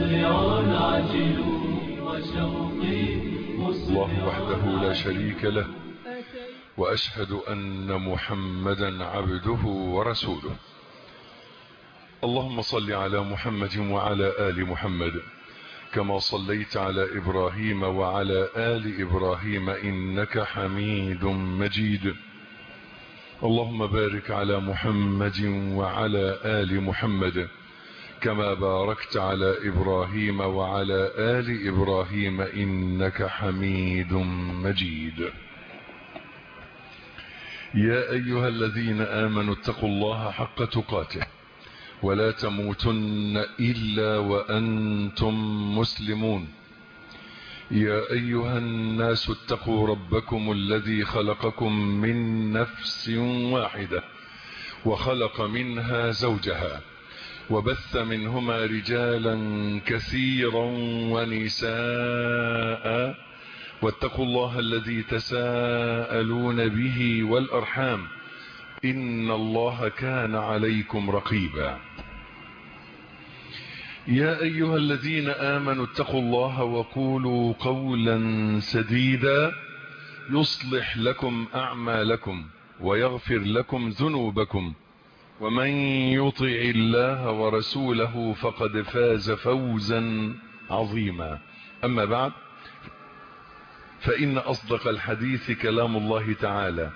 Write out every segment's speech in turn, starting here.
مسرع عجل وشوقي الله وحده لا شريك له وأشهد أن محمدا عبده ورسوله اللهم صل على محمد وعلى آل محمد كما صليت على إبراهيم وعلى آل إبراهيم إنك حميد مجيد اللهم بارك على محمد وعلى آل محمد كما باركت على إبراهيم وعلى آل إبراهيم إنك حميد مجيد يا أيها الذين آمنوا اتقوا الله حق تقاته ولا تموتن إلا وأنتم مسلمون يا أيها الناس اتقوا ربكم الذي خلقكم من نفس واحدة وخلق منها زوجها وبث منهما رجالا كثيرا ونساء واتقوا الله الذي تساءلون به والأرحام إن الله كان عليكم رقيبا يا أيها الذين آمنوا اتقوا الله وقولوا قولا سديدا يصلح لكم أعمالكم ويغفر لكم ذنوبكم ومن يطع الله ورسوله فقد فاز فوزا عظيما أما بعد فإن أصدق الحديث كلام الله تعالى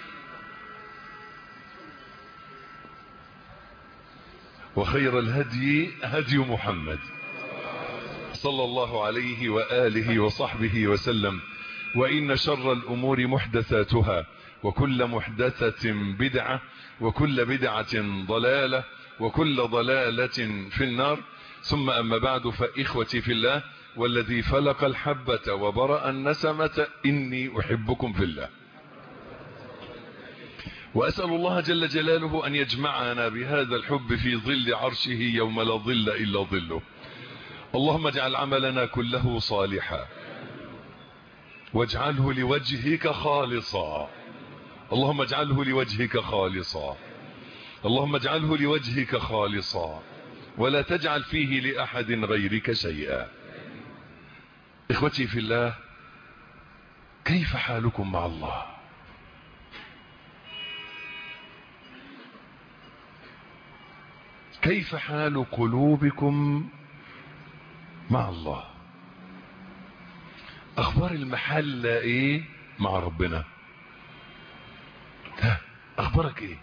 وخير الهدي هدي محمد صلى الله عليه وآله وصحبه وسلم وإن شر الأمور محدثاتها وكل محدثة بدعة وكل بدعة ضلالة وكل ضلالة في النار ثم أما بعد فإخوتي في الله والذي فلق الحبة وبرأ النسمة إني أحبكم في الله وأسأل الله جل جلاله أن يجمعنا بهذا الحب في ظل عرشه يوم لا ظل إلا ظله اللهم اجعل عملنا كله صالحا واجعله لوجهك خالصا اللهم اجعله لوجهك خالصا اللهم اجعله لوجهك خالصا ولا تجعل فيه لأحد غيرك شيئا إخوتي في الله كيف حالكم مع الله كيف حال قلوبكم مع الله اخبار المحل ايه مع ربنا ها اخبارك ايه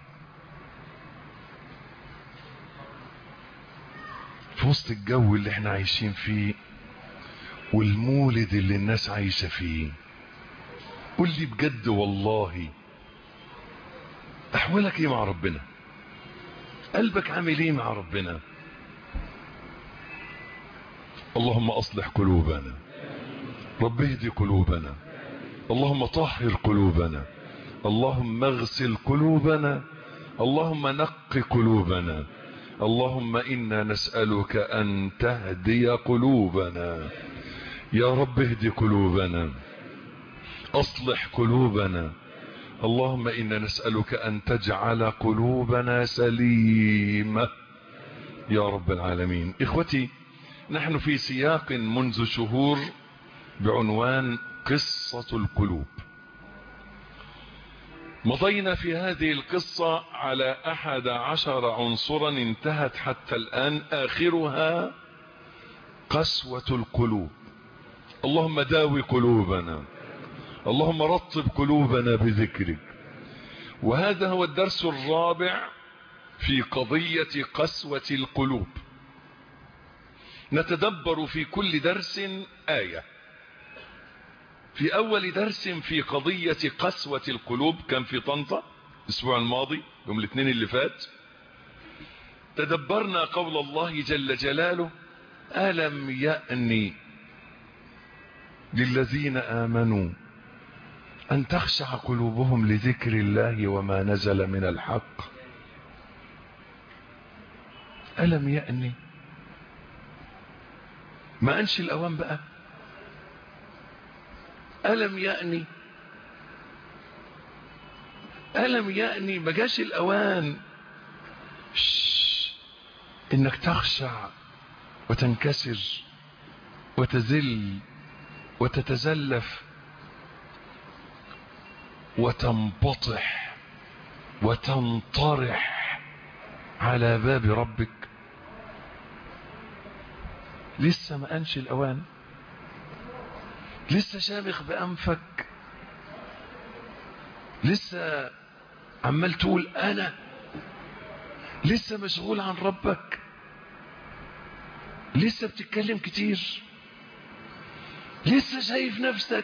في وسط الجو اللي احنا عايشين فيه والمولد اللي الناس عايشة فيه قول لي بجد والله احوالك ايه مع ربنا قلبك عامل ايه مع ربنا اللهم اصلح قلوبنا رب اهدي قلوبنا اللهم طهر قلوبنا اللهم اغسل قلوبنا اللهم نق قلوبنا اللهم انا نسألك ان تهدي قلوبنا يا رب اهدي قلوبنا اصلح قلوبنا اللهم إنا نسألك أن تجعل قلوبنا سليمة يا رب العالمين إخوتي نحن في سياق منذ شهور بعنوان قصة القلوب مضينا في هذه القصة على أحد عشر عنصرا انتهت حتى الآن آخرها قسوة القلوب اللهم داوي قلوبنا اللهم رطب قلوبنا بذكرك وهذا هو الدرس الرابع في قضية قسوة القلوب نتدبر في كل درس آية في أول درس في قضية قسوة القلوب كان في طنطا الأسبوع الماضي يوم الاثنين اللي فات تدبرنا قول الله جل جلاله ألم يأني للذين آمنوا أن تخشع قلوبهم لذكر الله وما نزل من الحق ألم يأني ما أنشي الأوان بقى ألم يأني ألم يأني ما جاش الأوان شش. إنك تخشع وتنكسر وتذل وتتزلف وتنبطح وتنطرح على باب ربك لسه ما أنش الأوان لسه شامخ بأنفك لسه عمال تقول أنا لسه مشغول عن ربك لسه بتتكلم كتير لسه شايف نفسك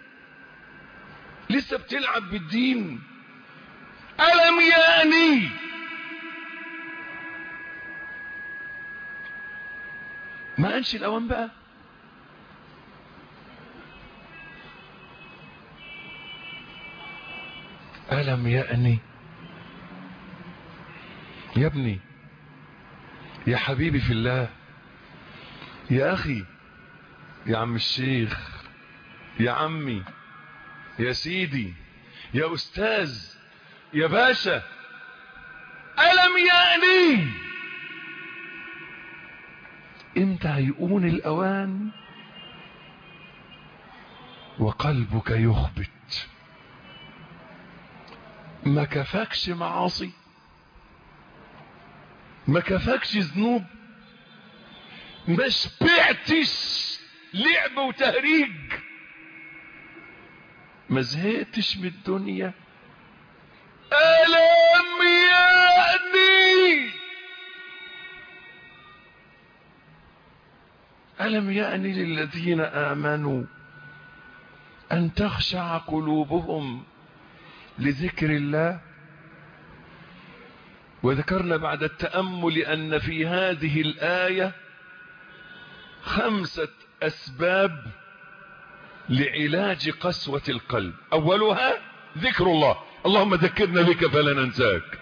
لسه بتلعب بالدين ألم يأني ما أنشي الأوان بقى ألم يأني يا ابني يا حبيبي في الله يا أخي يا عم الشيخ يا عمي يا سيدي يا أستاذ يا باشا ألم يأني امتى هيقون الأوان وقلبك يخبت ما كفاكش معاصي ما كفاكش ذنوب ما شبعتش لعب وتهريج ما زهقتش من الدنيا ألم يأني ألم يأني للذين آمنوا أن تخشع قلوبهم لذكر الله وذكرنا بعد التأمل أن في هذه الآية خمسة أسباب لعلاج قسوة القلب أولها ذكر الله اللهم ذكرنا بك فلا ننساك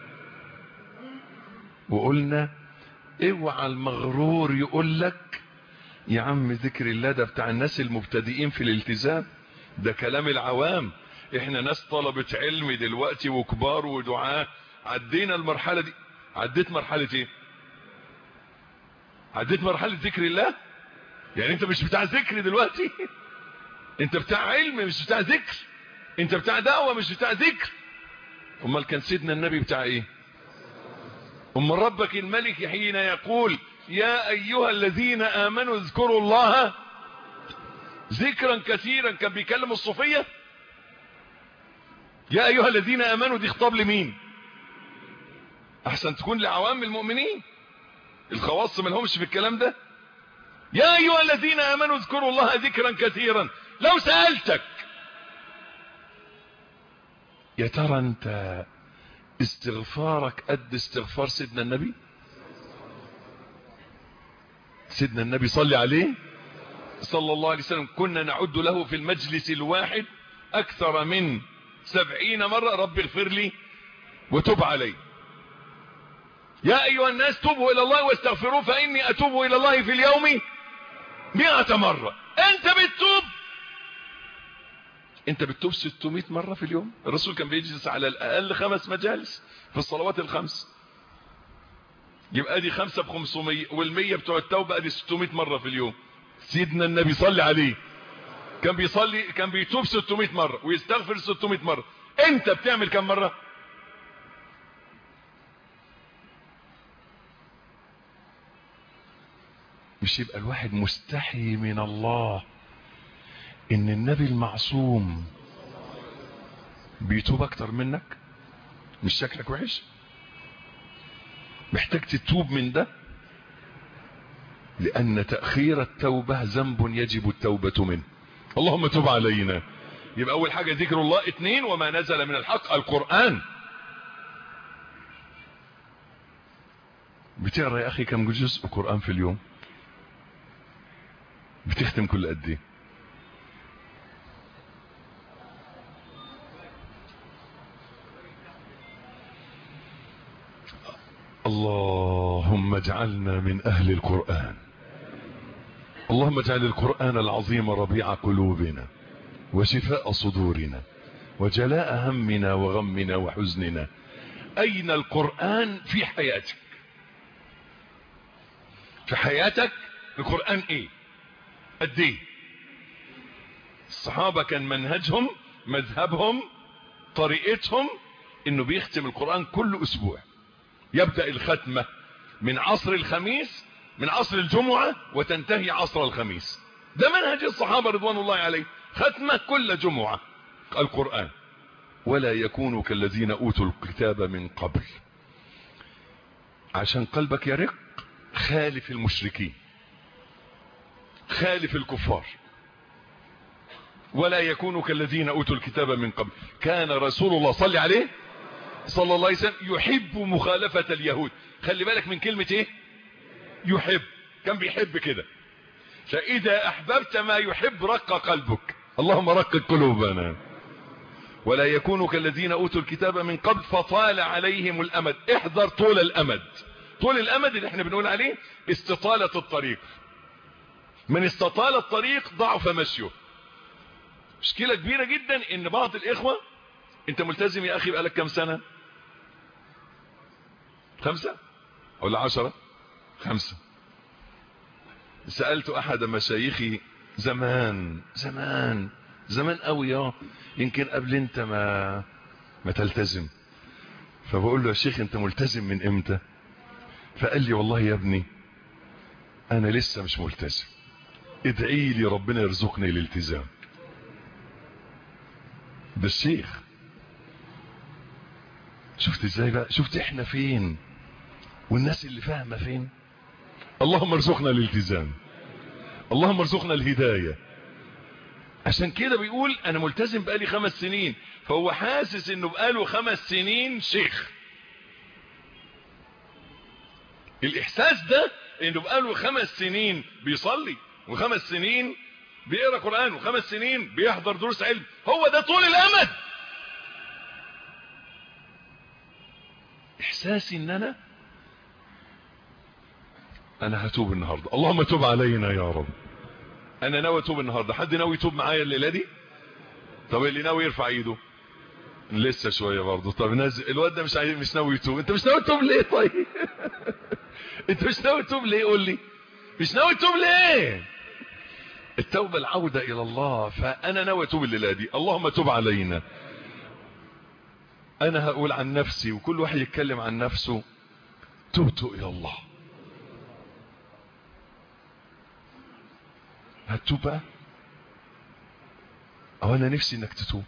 وقلنا اوعى المغرور يقول لك يا عم ذكر الله ده بتاع الناس المبتدئين في الالتزام ده كلام العوام احنا ناس طلبة علم دلوقتي وكبار ودعاة عدينا المرحلة دي عديت مرحلة ايه عديت مرحلة ذكر الله يعني انت مش بتاع ذكر دلوقتي انت بتاع علم مش بتاع ذكر انت بتاع دعوة مش بتاع ذكر امال كان سيدنا النبي بتاع ايه ام ربك الملك حين يقول يا ايها الذين امنوا اذكروا الله ذكرا كثيرا كان بيكلم الصوفية يا ايها الذين امنوا دي خطاب لمين احسن تكون لعوام المؤمنين الخواص ما لهمش في الكلام ده يا ايها الذين امنوا اذكروا الله ذكرا كثيرا لو سألتك يا ترى انت استغفارك قد استغفار سيدنا النبي سيدنا النبي صلي عليه صلى الله عليه وسلم كنا نعد له في المجلس الواحد اكثر من سبعين مرة رب اغفر لي وتب علي يا ايها الناس توبوا الى الله واستغفروه فاني اتوب الى الله في اليوم مئة مرة انت بتتوب انت بتتوب 600 مرة في اليوم الرسول كان بيجلس على الاقل خمس مجالس في الصلوات الخمس يبقى دي خمسة بخمسمية والمية بتوع التوبة دي 600 مرة في اليوم سيدنا النبي صلي عليه كان بيصلي كان بيتوب 600 مرة ويستغفر 600 مرة انت بتعمل كم مرة مش يبقى الواحد مستحي من الله ان النبي المعصوم بيتوب اكتر منك مش شكلك وحش محتاج تتوب من ده لان تأخير التوبة ذنب يجب التوبة منه اللهم تب علينا يبقى اول حاجة ذكر الله اتنين وما نزل من الحق القرآن بتقرأ يا اخي كم جزء قرآن في اليوم بتختم كل قد ايه اللهم اجعلنا من اهل القرآن اللهم اجعل القرآن العظيم ربيع قلوبنا وشفاء صدورنا وجلاء همنا وغمنا وحزننا اين القرآن في حياتك في حياتك القرآن ايه قد ايه الصحابة كان منهجهم مذهبهم طريقتهم انه بيختم القرآن كل اسبوع يبدأ الختمة من عصر الخميس من عصر الجمعة وتنتهي عصر الخميس ده منهج الصحابة رضوان الله عليه ختمة كل جمعة القرآن ولا يكونوا كالذين اوتوا الكتاب من قبل عشان قلبك يرق خالف المشركين خالف الكفار ولا يكونوا كالذين اوتوا الكتاب من قبل كان رسول الله صلى عليه صلى الله عليه وسلم يحب مخالفة اليهود خلي بالك من كلمة ايه يحب كان بيحب كده فاذا احببت ما يحب رق قلبك اللهم رق قلوبنا ولا يكونوا كالذين اوتوا الكتاب من قبل فطال عليهم الامد احذر طول الامد طول الامد اللي احنا بنقول عليه استطالة الطريق من استطال الطريق ضعف مشيه مشكلة كبيرة جدا ان بعض الاخوة انت ملتزم يا اخي بقالك كم سنة خمسة ولا عشرة خمسة سألت احد مشايخي زمان زمان زمان قوي اه يمكن قبل انت ما ما تلتزم فبقول له يا شيخ انت ملتزم من امتى فقال لي والله يا ابني انا لسه مش ملتزم ادعي لي ربنا يرزقني الالتزام ده الشيخ شفت ازاي بقى شفت احنا فين والناس اللي فاهمه فين اللهم ارزقنا الالتزام اللهم ارزقنا الهدايه عشان كده بيقول انا ملتزم بقالي خمس سنين فهو حاسس انه بقاله خمس سنين شيخ الاحساس ده انه بقاله خمس سنين بيصلي وخمس سنين بيقرا قران وخمس سنين بيحضر دروس علم هو ده طول الامد احساسي ان انا انا هتوب النهارده اللهم تب علينا يا رب انا ناوي اتوب النهارده حد ناوي يتوب معايا الليله دي طب اللي ناوي يرفع ايده لسه شويه برضه طب نزل الواد ده مش عايز مش ناوي يتوب انت مش ناوي تتوب ليه طيب انت مش ناوي تتوب ليه قول لي مش ناوي تتوب ليه التوبه العوده الى الله فانا ناوي اتوب الليله دي اللهم تب علينا انا هقول عن نفسي وكل واحد يتكلم عن نفسه تبت الى الله هتتوب بقى او انا نفسي انك تتوب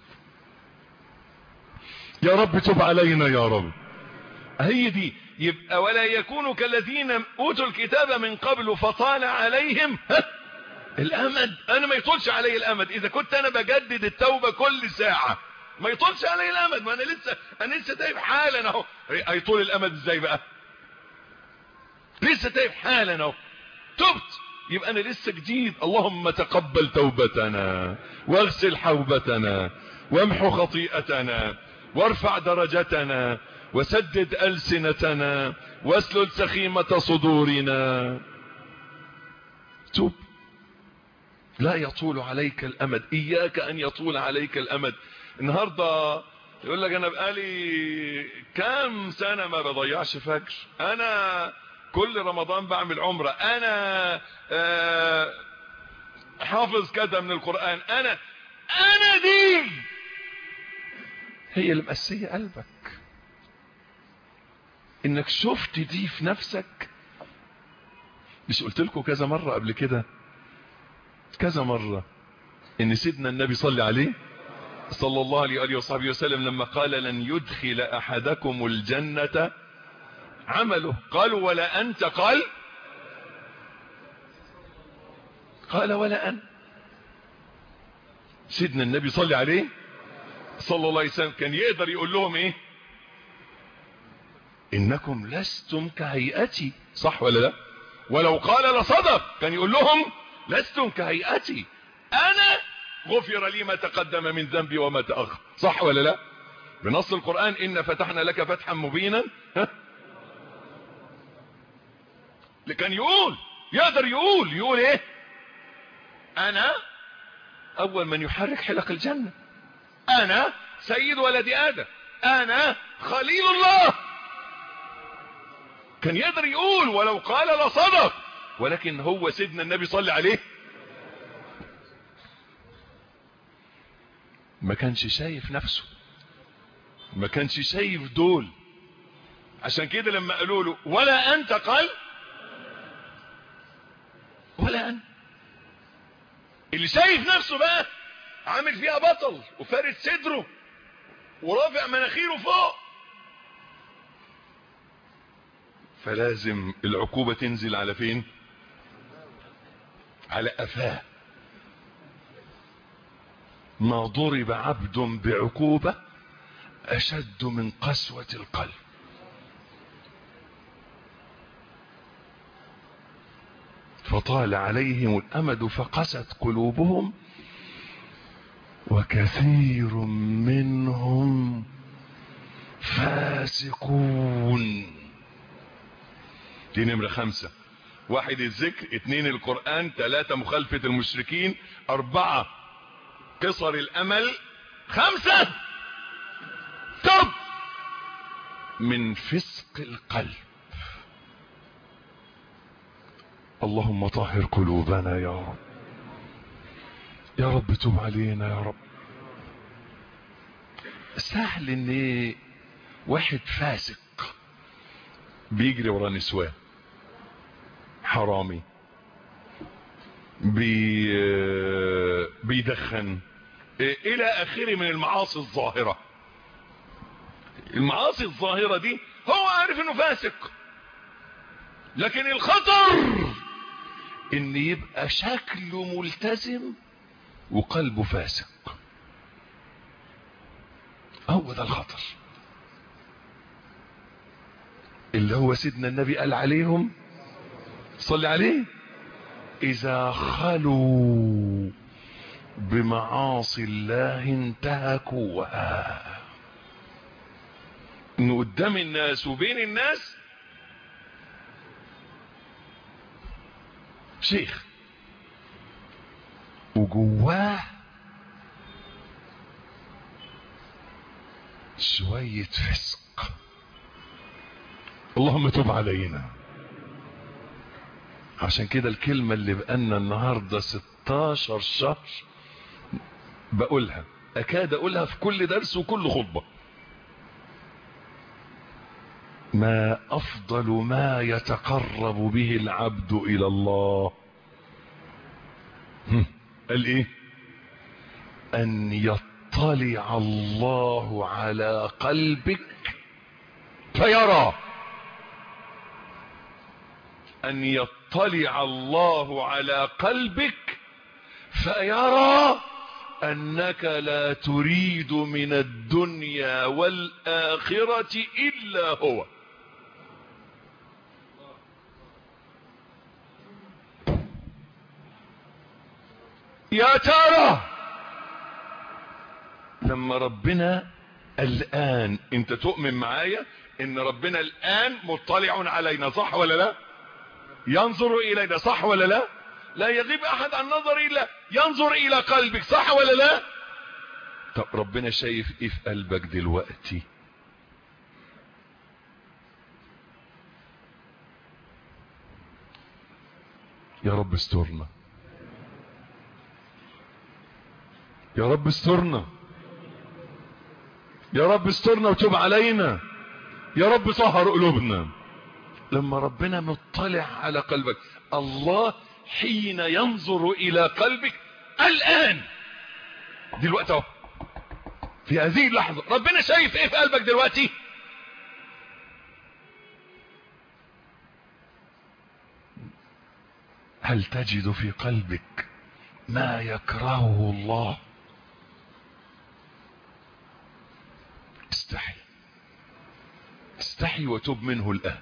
يا رب تب علينا يا رب هي دي يبقى ولا يكونوا كالذين اوتوا الكتاب من قبل فطال عليهم الامد انا ما يطولش علي الامد اذا كنت انا بجدد التوبة كل ساعة ما يطولش علي الامد ما انا لسه انا لسه تايب حالا اهو هيطول الامد ازاي بقى لسه تايب حالا اهو تبت يبقى انا لسه جديد اللهم تقبل توبتنا واغسل حوبتنا وامحو خطيئتنا وارفع درجتنا وسدد ألسنتنا واسلل سخيمة صدورنا توب لا يطول عليك الأمد إياك أن يطول عليك الأمد النهاردة يقول لك أنا بقالي كام سنة ما بضيعش فجر أنا كل رمضان بعمل عمرة أنا آه حافظ كذا من القرآن أنا أنا دي هي اللي مقسية قلبك انك شفت دي في نفسك مش قلت لكم كذا مرة قبل كده كذا مرة ان سيدنا النبي صلى عليه صلى الله عليه وآله وصحبه وسلم لما قال لن يدخل احدكم الجنة عمله قالوا ولا انت قال قال ولا انا سيدنا النبي صلى عليه صلى الله عليه وسلم كان يقدر يقول لهم ايه انكم لستم كهيئتي صح ولا لا ولو قال لصدق كان يقول لهم لستم كهيئتي انا غفر لي ما تقدم من ذنبي وما تأخر صح ولا لا بنص القرآن إن فتحنا لك فتحا مبينا ها كان يقول يقدر يقول يقول ايه انا اول من يحرك حلق الجنة انا سيد ولد ادم انا خليل الله كان يقدر يقول ولو قال لصدق ولكن هو سيدنا النبي صلى عليه ما كانش شايف نفسه ما كانش شايف دول عشان كده لما قالوا له ولا انت قال ولا انا اللي شايف نفسه بقى عامل فيها بطل وفارد صدره ورافع مناخيره فوق فلازم العقوبة تنزل على فين على قفاه ما ضرب عبد بعقوبة أشد من قسوة القلب فطال عليهم الأمد فقست قلوبهم وكثير منهم فاسقون دي نمرة خمسة واحد الذكر اتنين القرآن ثلاثة مخالفة المشركين اربعة قصر الامل خمسة تب من فسق القلب اللهم طهر قلوبنا يا رب يا رب تب علينا يا رب سهل ان واحد فاسق بيجري ورا نسوان حرامي بي بيدخن الى اخره من المعاصي الظاهرة المعاصي الظاهرة دي هو عارف انه فاسق لكن الخطر ان يبقى شكله ملتزم وقلبه فاسق هو ده الخطر اللي هو سيدنا النبي قال عليهم صلي عليه اذا خلوا بمعاصي الله انتهكوها انه قدام الناس وبين الناس شيخ وجواه شوية فسق اللهم تب علينا عشان كده الكلمة اللي بقالنا النهاردة 16 شهر بقولها اكاد اقولها في كل درس وكل خطبة ما افضل ما يتقرب به العبد الى الله قال ايه ان يطلع الله على قلبك فيرى ان يطلع الله على قلبك فيرى انك لا تريد من الدنيا والاخرة الا هو يا ترى لما ربنا الان انت تؤمن معايا ان ربنا الان مطلع علينا صح ولا لا ينظر الينا صح ولا لا لا يغيب احد عن نظر الا ينظر الى قلبك صح ولا لا طب ربنا شايف ايه في قلبك دلوقتي يا رب استرنا يا رب استرنا يا رب استرنا وتب علينا يا رب طهر قلوبنا لما ربنا مطلع على قلبك الله حين ينظر الى قلبك الان دلوقتي اهو في هذه اللحظة ربنا شايف ايه في قلبك دلوقتي هل تجد في قلبك ما يكرهه الله استحي استحي وتوب منه الآن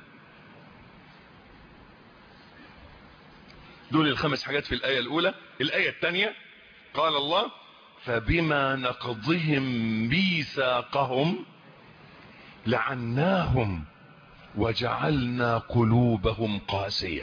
دول الخمس حاجات في الآية الأولى الآية الثانية قال الله فبما نقضهم ميثاقهم لعناهم وجعلنا قلوبهم قاسية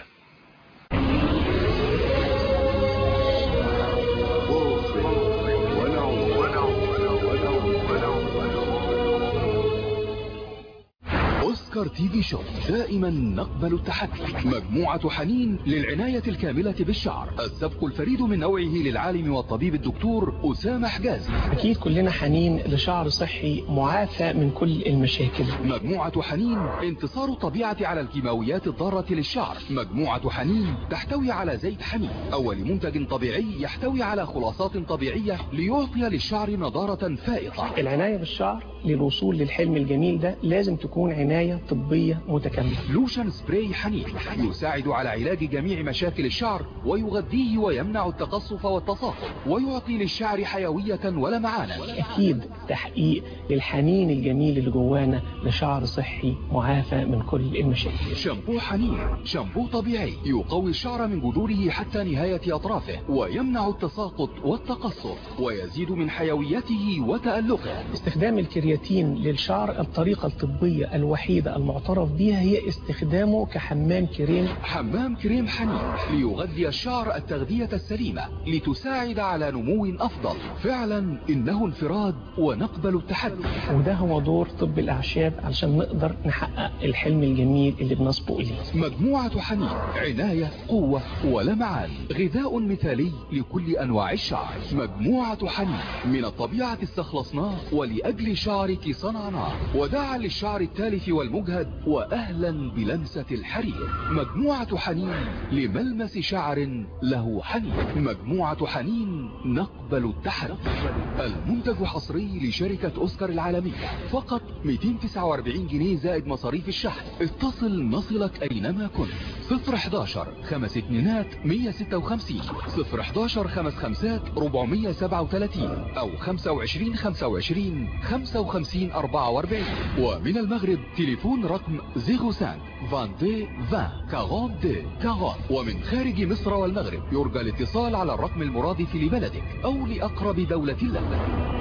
اوسكار تي في شوب دائما نقبل التحدي مجموعة حنين للعناية الكاملة بالشعر السبق الفريد من نوعه للعالم والطبيب الدكتور أسامة حجازي أكيد كلنا حنين لشعر صحي معافى من كل المشاكل مجموعة حنين انتصار الطبيعة على الكيماويات الضارة للشعر مجموعة حنين تحتوي على زيت حنين أول منتج طبيعي يحتوي على خلاصات طبيعية ليعطي للشعر نضارة فائقة العناية بالشعر للوصول للحلم الجميل ده لازم تكون عناية طبية متكاملة لوشن سبراي حنين يساعد على علاج جميع مشاكل الشعر ويغذيه ويمنع التقصف والتصاقم ويعطي للشعر حيوية ولمعانا أكيد تحقيق للحنين الجميل اللي جوانا لشعر صحي معافى من كل المشاكل شامبو حنين شامبو طبيعي يقوي الشعر من جذوره حتى نهاية أطرافه ويمنع التساقط والتقصف ويزيد من حيويته وتألقه استخدام الكرياتين للشعر الطريقة الطبية الوحيدة المعترف بها هي استخدامه كحمام كريم حمام كريم حنين ليغذي الشعر التغذية السليمة لتساعد على نمو أفضل فعلا إنه انفراد ونقبل التحدي وده هو دور طب الأعشاب علشان نقدر نحقق الحلم الجميل اللي بنصبو إليه مجموعة حنين عناية قوة ولمعان غذاء مثالي لكل أنواع الشعر مجموعة حنين من الطبيعة استخلصناه ولأجل شعرك صنعناه وداعا للشعر التالف والمجهد وأهلا بلمسة الحرير مجموعة حنين لملمس شعر له حنين مجموعة حنين نقبل التحدي المنتج حصري لشركة أوسكار العالمية فقط 249 جنيه زائد مصاريف الشحن اتصل نصلك أينما كنت 011 خمس اتنينات 156 011 خمس خمسات 437 أو 25 25 55 44 ومن المغرب تليفون رقم 05 22 20 42 40 ومن خارج مصر والمغرب يرجى الاتصال على الرقم المرادف لبلدك أو لأقرب دولة لك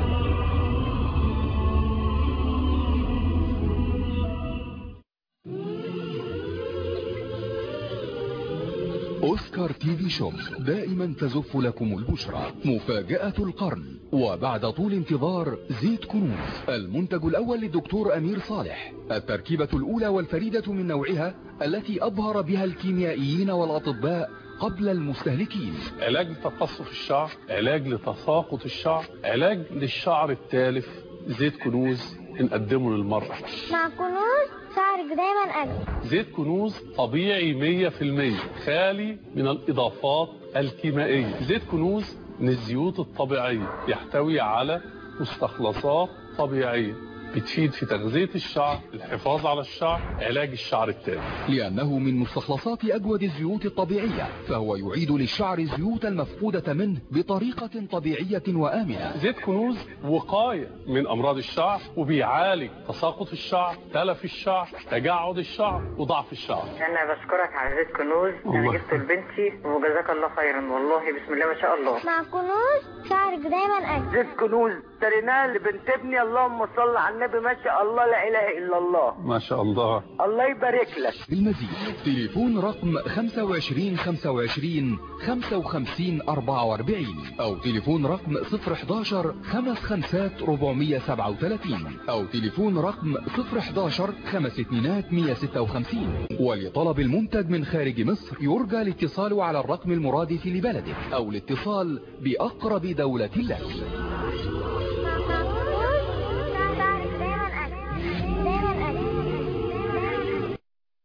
أوسكار تي في شوب دائما تزف لكم البشرى مفاجأة القرن وبعد طول انتظار زيت كنوز المنتج الأول للدكتور أمير صالح التركيبة الأولى والفريدة من نوعها التي أبهر بها الكيميائيين والأطباء قبل المستهلكين علاج لتقصف الشعر علاج لتساقط الشعر علاج للشعر التالف زيت كنوز نقدمه للمرأة مع كنوز شعرك دايما أجمل زيت كنوز طبيعي 100% خالي من الإضافات الكيميائية زيت كنوز من الزيوت الطبيعية يحتوي على مستخلصات طبيعية بتفيد في تغذية الشعر الحفاظ على الشعر علاج الشعر التالف لأنه من مستخلصات أجود الزيوت الطبيعية فهو يعيد للشعر الزيوت المفقودة منه بطريقة طبيعية وآمنة زيت كنوز وقاية من أمراض الشعر وبيعالج تساقط الشعر تلف الشعر تجعد الشعر وضعف الشعر انا بشكرك على زيت كنوز انا الله. جبته لبنتي وجزاك الله خيرا والله بسم الله ما شاء الله مع كنوز شعرك دايما أجمل زيت كنوز اشتريناه لبنت ابني اللهم صل على النبي ما شاء الله لا اله الا الله ما شاء الله الله يبارك لك بالمزيد تليفون رقم 25 25 55 44 أو تليفون رقم 011 خمس خمسات 437 أو تليفون رقم 011 خمس اتنينات 156 ولطلب المنتج من خارج مصر يرجى الاتصال على الرقم المرادف لبلدك أو الاتصال بأقرب دولة لك مع كنوز شعرك دايما أجمل دايما أجمل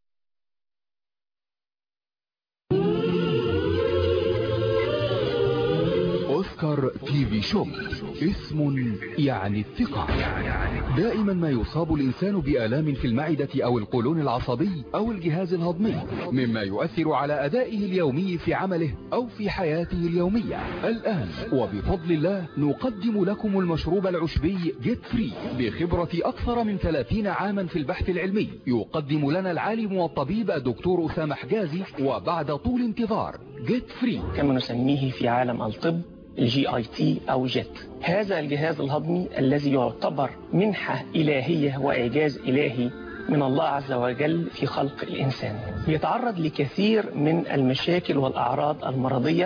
أوسكار تي في شوب اسم يعني الثقة دائما ما يصاب الإنسان بآلام في المعدة أو القولون العصبي أو الجهاز الهضمي مما يؤثر على أدائه اليومي في عمله أو في حياته اليومية الآن وبفضل الله نقدم لكم المشروب العشبي جيت فري بخبرة أكثر من 30 عاما في البحث العلمي يقدم لنا العالم والطبيب الدكتور أسامة حجازي وبعد طول انتظار جيت فري كما نسميه في عالم الطب الجي اي تي او جيت هذا الجهاز الهضمي الذي يعتبر منحة إلهية وإعجاز إلهي من الله عز وجل في خلق الإنسان يتعرض لكثير من المشاكل والأعراض المرضية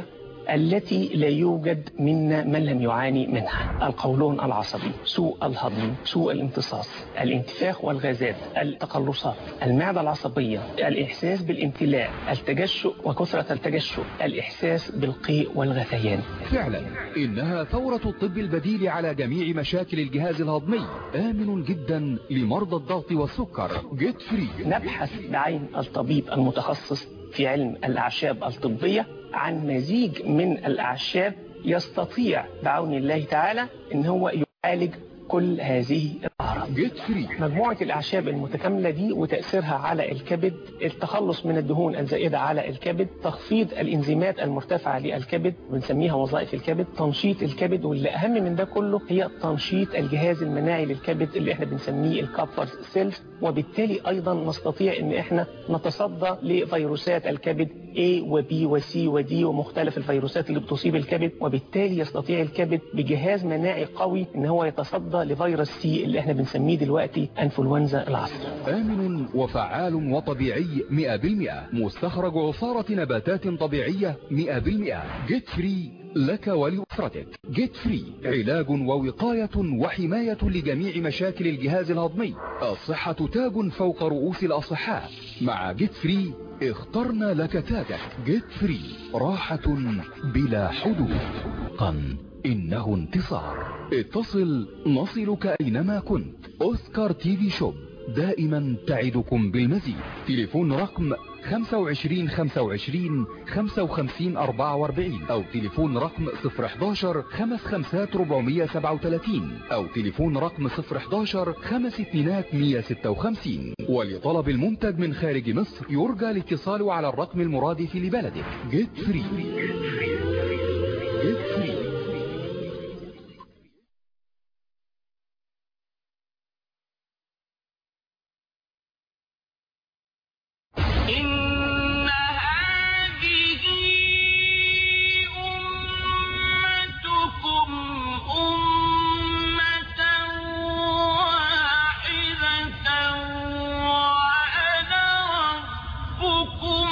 التي لا يوجد منا من لم يعاني منها القولون العصبي سوء الهضم سوء الامتصاص الانتفاخ والغازات التقلصات المعدة العصبية الإحساس بالامتلاء التجشؤ وكثرة التجشؤ الإحساس بالقيء والغثيان فعلا إنها ثورة الطب البديل على جميع مشاكل الجهاز الهضمي آمن جدا لمرضى الضغط والسكر جيت فري نبحث بعين الطبيب المتخصص في علم الأعشاب الطبية عن مزيج من الأعشاب يستطيع بعون الله تعالى ان هو يعالج كل هذه الأعراض جيت فري مجموعة الأعشاب المتكاملة دي وتأثيرها على الكبد التخلص من الدهون الزائدة على الكبد تخفيض الإنزيمات المرتفعة للكبد بنسميها وظائف الكبد تنشيط الكبد واللي أهم من ده كله هي تنشيط الجهاز المناعي للكبد اللي احنا بنسميه الكابر سيلز وبالتالي أيضا نستطيع ان احنا نتصدى لفيروسات الكبد A و B و C و D ومختلف الفيروسات اللي بتصيب الكبد وبالتالي يستطيع الكبد بجهاز مناعي قوي ان هو يتصدى لفيروس سي اللي احنا بنسميه دلوقتي انفلونزا العصر آمن وفعال وطبيعي 100% مستخرج عصارة نباتات طبيعية 100% جيت فري لك ولأسرتك جيت فري علاج ووقاية وحماية لجميع مشاكل الجهاز الهضمي الصحة تاج فوق رؤوس الأصحاء مع جيت فري اخترنا لك تاجك جيت فري راحة بلا حدود قن إنه انتصار اتصل نصلك أينما كنت أوسكار تي في شوب دائما تعدكم بالمزيد تليفون رقم 25 25 55 44 أو تليفون رقم 011 55 437 أو تليفون رقم 011 5 اتنينات 156 ولطلب المنتج من خارج مصر يرجى الاتصال على الرقم المرادف لبلدك جيت فري جيت فري إن هذه أمتكم أمة واحدة وأنا ربكم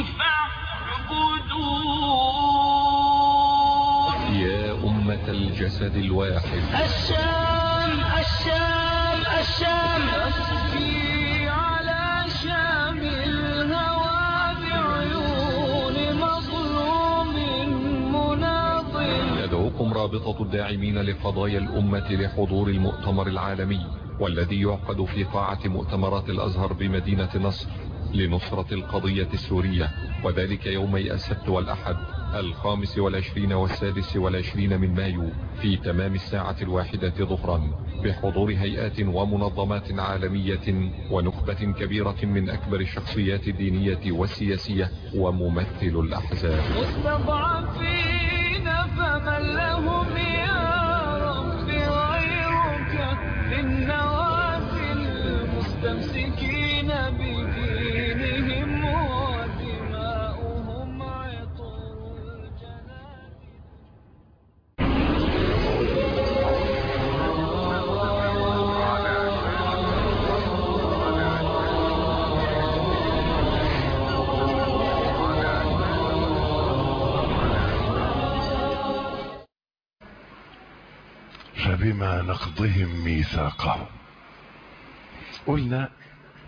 فاعبدون يا أمة الجسد الواحد الشام الشام الشام أسفي على شام الهوى بعيون مظلوم مناضل يدعوكم رابطة الداعمين لقضايا الأمة لحضور المؤتمر العالمي والذي يعقد في قاعة مؤتمرات الأزهر بمدينة نصر لنصرة القضية السورية وذلك يومي السبت والأحد الخامس والعشرين والسادس والعشرين من مايو في تمام الساعة الواحدة ظهرا بحضور هيئات ومنظمات عالمية ونخبة كبيرة من أكبر الشخصيات الدينية والسياسية وممثل الأحزاب مستضعفين فمن لهم يا رب غيرك في النوافل مستمسكين بدينهم ودماؤهم عطر الجنان فبما نقضهم ميثاقهم قلنا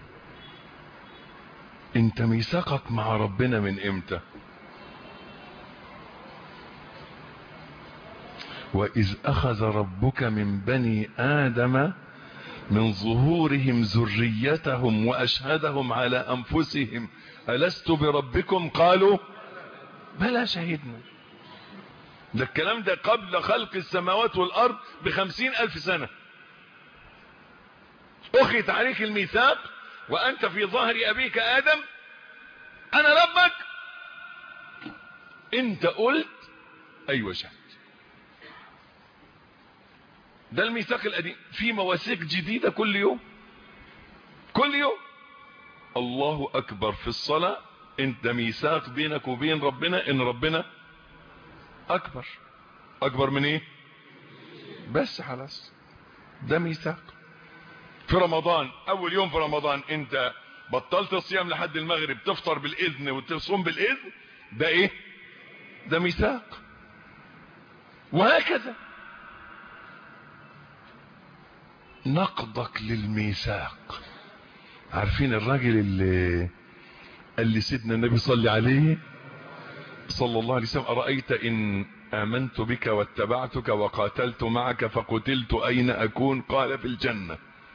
انت ميثاقك مع ربنا من امتى واذ اخذ ربك من بني ادم من ظهورهم ذريتهم واشهدهم على انفسهم الست بربكم قالوا بلى شهدنا ده الكلام ده قبل خلق السماوات والارض بخمسين الف سنة اخذت عليك الميثاق وانت في ظهر ابيك ادم انا ربك انت قلت ايوه شهد ده الميثاق القديم في مواثيق جديدة كل يوم كل يوم الله اكبر في الصلاة انت ميثاق بينك وبين ربنا ان ربنا اكبر اكبر من ايه بس خلاص ده ميثاق في رمضان اول يوم في رمضان انت بطلت الصيام لحد المغرب تفطر بالاذن وتصوم بالاذن ده ايه ده ميثاق وهكذا نقضك للميثاق عارفين الراجل اللي قال لي سيدنا النبي صلى عليه صلى الله عليه وسلم أرأيت إن آمنت بك واتبعتك وقاتلت معك فقتلت أين أكون قال في الجنة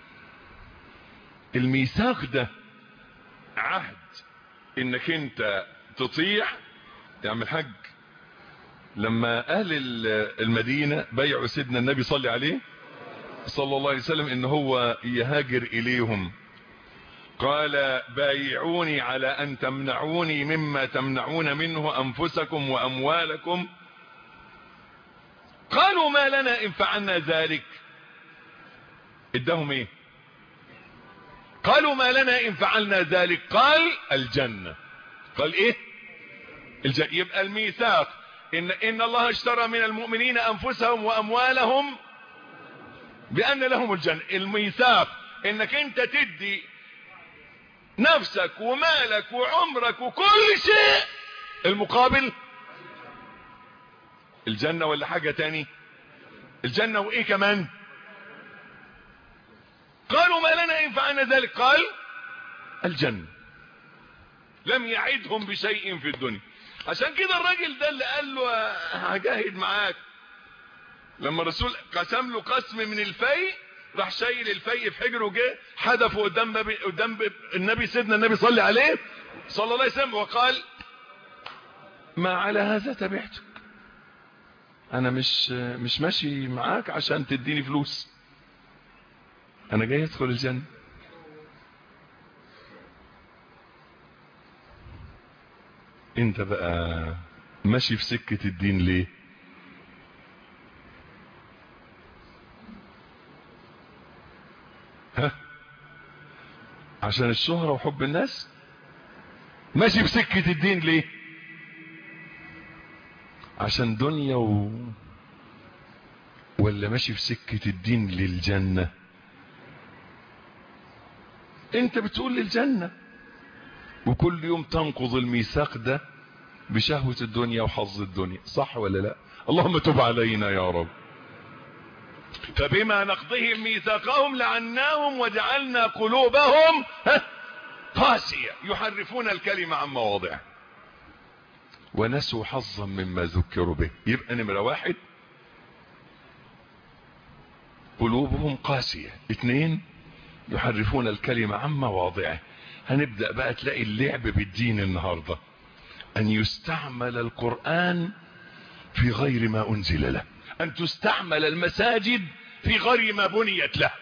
الميثاق ده عهد انك انت تطيع يا عم الحاج لما اهل المدينة بيعوا سيدنا النبي صلى عليه صلى الله عليه وسلم ان هو يهاجر اليهم قال بايعوني على ان تمنعوني مما تمنعون منه انفسكم واموالكم قالوا ما لنا ان فعلنا ذلك ادهم ايه قالوا ما لنا ان فعلنا ذلك قال الجنة قال ايه الجنة يبقى الميثاق ان, إن الله اشترى من المؤمنين انفسهم واموالهم بان لهم الجنة الميثاق انك انت تدي نفسك ومالك وعمرك وكل شيء المقابل الجنة ولا حاجة تاني الجنة وايه كمان قالوا ما لنا ان فعلنا ذلك قال الجنة لم يعدهم بشيء في الدنيا عشان كده الراجل ده اللي قال له هجاهد معاك لما الرسول قسم له قسم من الفي راح شايل الفي في حجره وجه حدفه قدام نبي قدام النبي سيدنا النبي صلى عليه صلى الله عليه وسلم وقال ما على هذا تبعتك انا مش مش ماشي معاك عشان تديني فلوس انا جاي ادخل الجنة انت بقى ماشي في سكة الدين ليه ها عشان الشهرة وحب الناس ماشي في سكة الدين ليه عشان دنيا و... ولا ماشي في سكة الدين للجنة انت بتقول للجنة وكل يوم تنقض الميثاق ده بشهوة الدنيا وحظ الدنيا صح ولا لا اللهم تب علينا يا رب فبما نقضهم ميثاقهم لعناهم وجعلنا قلوبهم قاسية يحرفون الكلمة عن مواضعه ونسوا حظا مما ذكروا به يبقى نمرة واحد قلوبهم قاسية اثنين يحرفون الكلمة عن مواضعه هنبدأ بقى تلاقي اللعب بالدين النهاردة ان يستعمل القرآن في غير ما انزل له ان تستعمل المساجد في غير ما بنيت له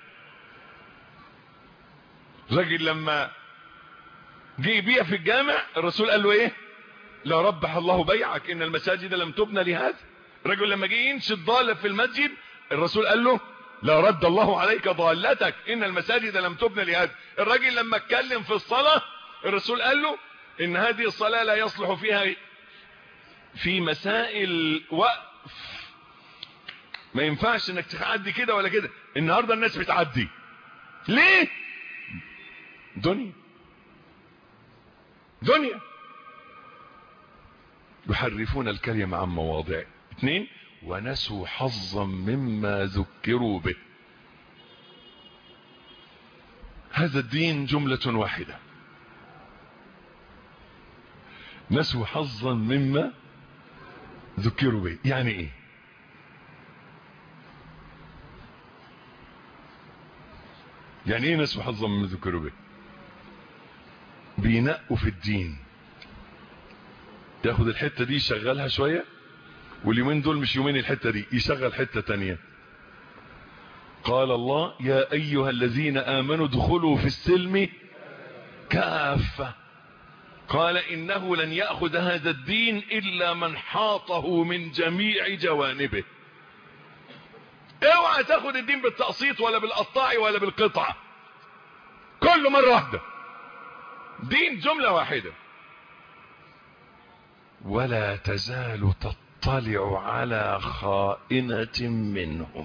رجل لما جه يبيع في الجامع الرسول قال له ايه لا ربح الله بيعك ان المساجد لم تبنى لهذا رجل لما جه ينشد ضالة في المسجد الرسول قال له لا رد الله عليك ضالتك ان المساجد لم تبنى لهذا الراجل لما اتكلم في الصلاة الرسول قال له ان هذه الصلاة لا يصلح فيها في مسائل وقف ما ينفعش انك تعدي كده ولا كده النهاردة الناس بتعدي ليه دنيا دنيا يحرفون الكلمة عن مواضعه اثنين ونسوا حظا مما ذكروا به هذا الدين جملة واحدة نسوا حظا مما ذكروا به يعني ايه يعني ايه نسوا حظا مما ذكروا به بينقوا في الدين ياخد الحتة دي يشغلها شوية واليومين دول مش يومين الحتة دي يشغل حتة تانية قال الله يا ايها الذين امنوا ادخلوا في السلم كافة قال انه لن يأخذ هذا الدين الا من حاطه من جميع جوانبه اوعى تاخد الدين بالتقسيط ولا بالقطاع ولا بالقطعة كله مرة واحدة دين جملة واحدة ولا تزال تطلع على خائنة منهم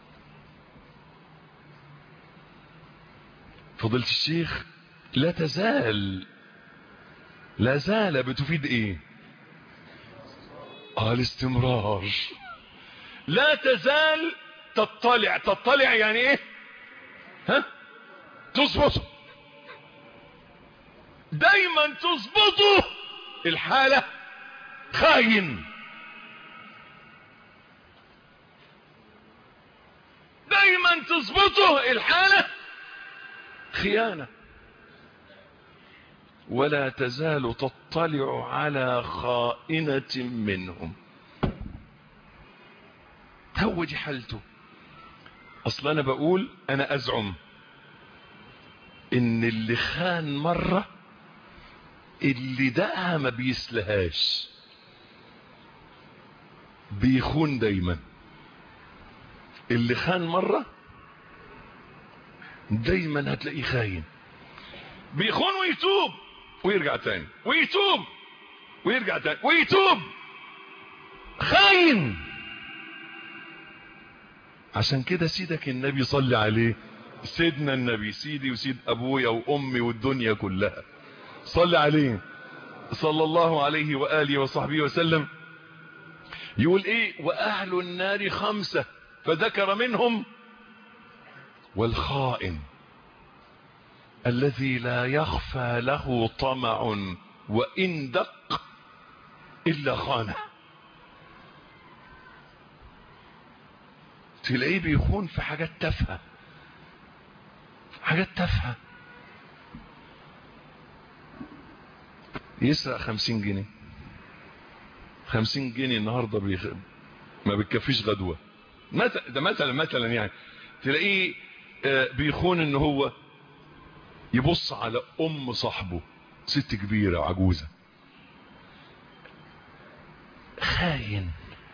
فضلت الشيخ لا تزال لا زال بتفيد ايه اه الاستمرار لا تزال تطلع تطلع يعني ايه ها تظبطه دايما تظبطه الحالة خاين دايما تظبطه الحالة خيانة ولا تزال تطلع على خائنة منهم هو دي حالته اصلا انا بقول انا ازعم ان اللي خان مرة اللي دقها ما بيسلهاش بيخون دايما اللي خان مرة دايما هتلاقيه خاين بيخون ويتوب ويرجع تاني ويتوب ويرجع تاني ويتوب خاين عشان كده سيدك النبي صلى عليه سيدنا النبي سيدي وسيد ابويا وامي والدنيا كلها صلى عليه صلى الله عليه وآله وصحبه وسلم يقول ايه واهل النار خمسة فذكر منهم والخائن الذي لا يخفى له طمع وإن دق إلا خانه تلاقيه بيخون في حاجات تافهه حاجات تافهه يسرق خمسين جنيه خمسين جنيه النهاردة بيخ... ما بتكفيش غدوة مثلا ده مثلا مثلا يعني تلاقيه بيخون ان هو يبص على ام صاحبه ست كبيرة وعجوزة خاين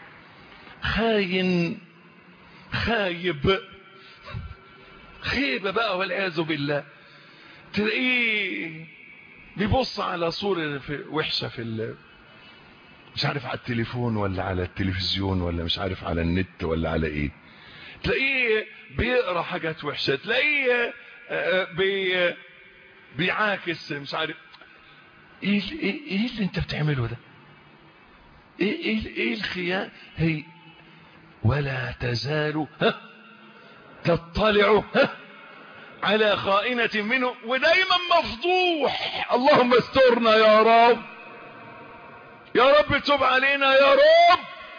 خاين خايب خيبة بقى والعياذ بالله تلاقيه بيبص على صورة في وحشة في ال... مش عارف على التليفون ولا على التلفزيون ولا مش عارف على النت ولا على ايه تلاقيه بيقرا حاجات وحشة تلاقيه بي... بيعاكس مش عارف ايه ايه, إيه اللي انت بتعمله ده ايه ايه, إيه الخيانة هي ولا تزال ها تطلع ها على خائنة منه ودايما مفضوح اللهم استرنا يا رب يا رب تب علينا يا رب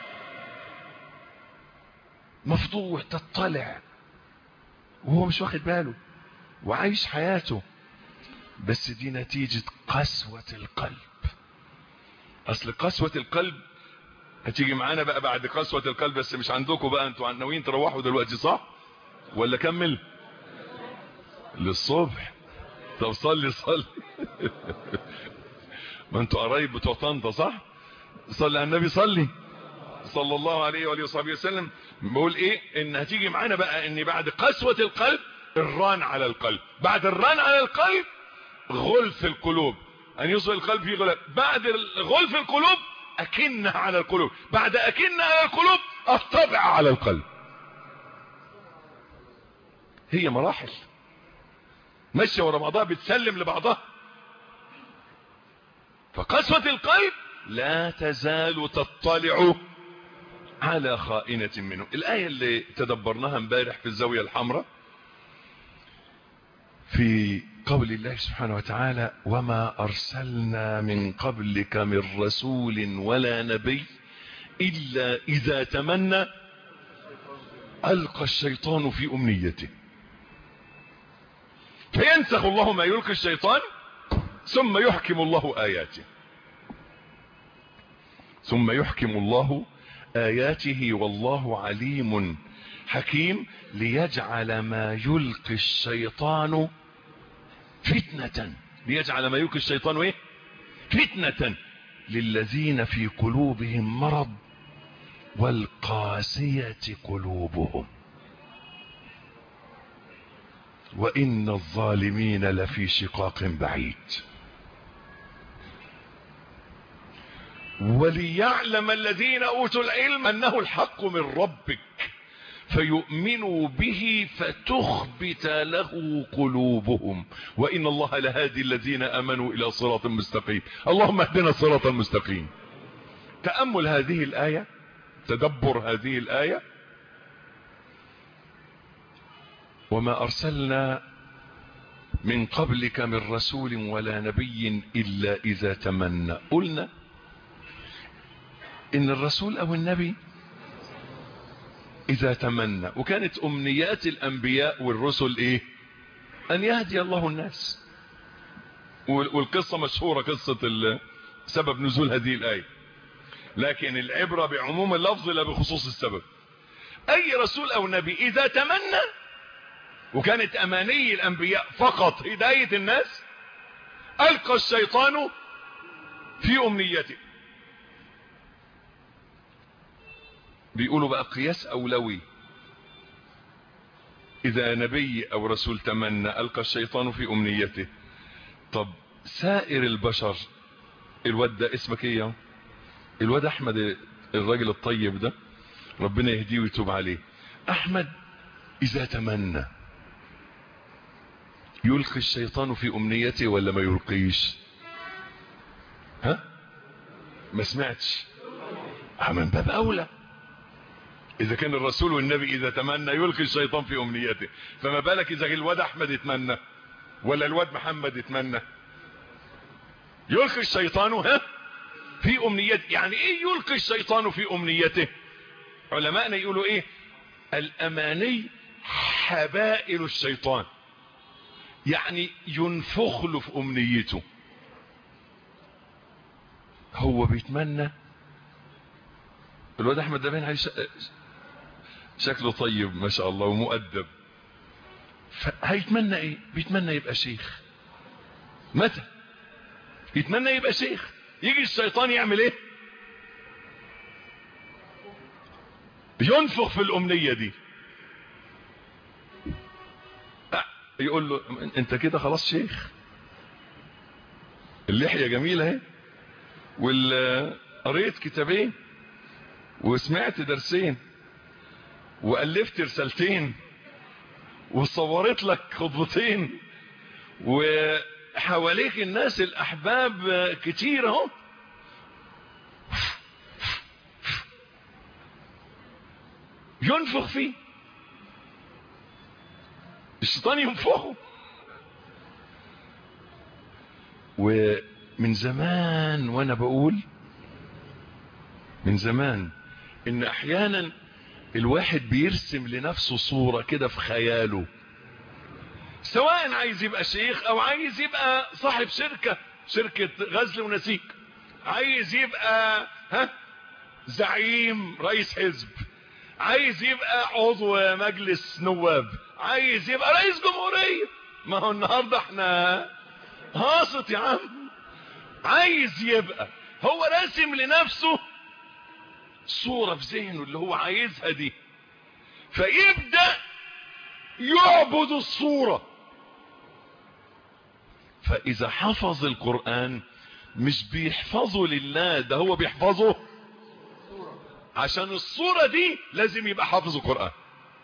مفضوح تطلع وهو مش واخد باله وعايش حياته بس دي نتيجة قسوة القلب اصل قسوة القلب هتيجي معانا بقى بعد قسوة القلب بس مش عندكم بقى انتوا ناويين تروحوا دلوقتي صح ولا كمل للصبح طب صلي صلي ما انتوا قرايب بتوع طنطا صح صلي على النبي صلي صلى الله عليه وآله وصحبه وسلم بقول ايه ان هتيجي معانا بقى ان بعد قسوة القلب الران على القلب بعد الران على القلب غلف القلوب ان يصل القلب في غلف بعد غلف القلوب اكن على القلوب بعد اكن على القلوب الطبع على القلب هي مراحل ماشيه ورا بعضها بتسلم لبعضها فقسوة القلب لا تزال تطلع على خائنة منه الآية اللي تدبرناها امبارح في الزاوية الحمراء في قول الله سبحانه وتعالى وما أرسلنا من قبلك من رسول ولا نبي إلا إذا تمنى ألقى الشيطان في أمنيته فينسخ الله ما يلقي الشيطان ثم يحكم الله آياته ثم يحكم الله آياته والله عليم حكيم ليجعل ما يلقي الشيطان فتنة ليجعل ما يلقي الشيطان ايه فتنة للذين في قلوبهم مرض والقاسية قلوبهم وإن الظالمين لفي شقاق بعيد وليعلم الذين أوتوا العلم أنه الحق من ربك فيؤمنوا به فتخبت له قلوبهم وإن الله لهادي الذين أمنوا إلى صراط مستقيم اللهم اهدنا الصراط المستقيم تأمل هذه الآية تدبر هذه الآية وما أرسلنا من قبلك من رسول ولا نبي إلا إذا تمنى قلنا إن الرسول أو النبي إذا تمنى وكانت أمنيات الأنبياء والرسل إيه أن يهدي الله الناس والقصة مشهورة قصة سبب نزول هذه الآية لكن العبرة بعموم اللفظ لا بخصوص السبب أي رسول أو نبي إذا تمنى وكانت أماني الأنبياء فقط هداية الناس ألقى الشيطان في أمنيته بيقولوا بقى قياس أولوي إذا نبي أو رسول تمنى ألقى الشيطان في أمنيته طب سائر البشر الواد ده اسمك ايه الواد احمد الراجل الطيب ده ربنا يهديه ويتوب عليه احمد اذا تمنى يلقي الشيطان في امنيته ولا ما يلقيش ها ما سمعتش من باب اولى اذا كان الرسول والنبي اذا تمنى يلقي الشيطان في امنيته فما بالك اذا الواد احمد يتمنى ولا الواد محمد يتمنى يلقي الشيطان ها في امنيته يعني ايه يلقي الشيطان في امنيته علماءنا يقولوا ايه الاماني حبائل الشيطان يعني ينفخ له في امنيته هو بيتمنى الواد احمد ده باين عليه شكله طيب ما شاء الله ومؤدب هيتمنى ايه بيتمنى يبقى شيخ متى يتمنى يبقى شيخ يجي الشيطان يعمل ايه ينفخ في الامنية دي يقول له انت كده خلاص شيخ اللحية جميلة اهي وقريت كتابين وسمعت درسين والفت رسالتين وصورت لك خطبتين وحواليك الناس الاحباب كتير اهو ينفخ فيه الشيطان ينفخه ومن زمان وانا بقول من زمان ان احيانا الواحد بيرسم لنفسه صورة كده في خياله سواء عايز يبقى شيخ او عايز يبقى صاحب شركة شركة غزل ونسيج عايز يبقى ها زعيم رئيس حزب عايز يبقى عضو مجلس نواب عايز يبقى رئيس جمهورية ما هو النهاردة احنا هاسط يا عم عايز يبقى هو راسم لنفسه صورة في ذهنه اللي هو عايزها دي فيبدأ يعبد الصورة فإذا حفظ القرآن مش بيحفظه لله ده هو بيحفظه عشان الصورة دي لازم يبقى حافظ القرآن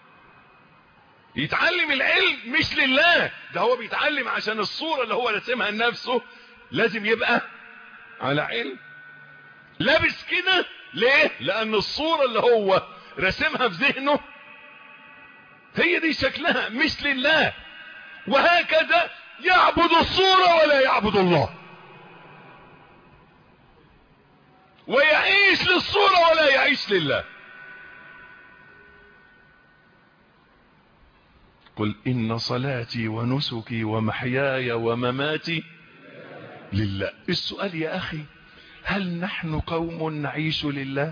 يتعلم العلم مش لله ده هو بيتعلم عشان الصورة اللي هو رسمها لنفسه لازم يبقى على علم لابس كده ليه لان الصورة اللي هو رسمها في ذهنه هي دي شكلها مش لله وهكذا يعبد الصورة ولا يعبد الله ويعيش للصورة ولا يعيش لله قل إن صلاتي ونسكي ومحياي ومماتي لله السؤال يا أخي هل نحن قوم نعيش لله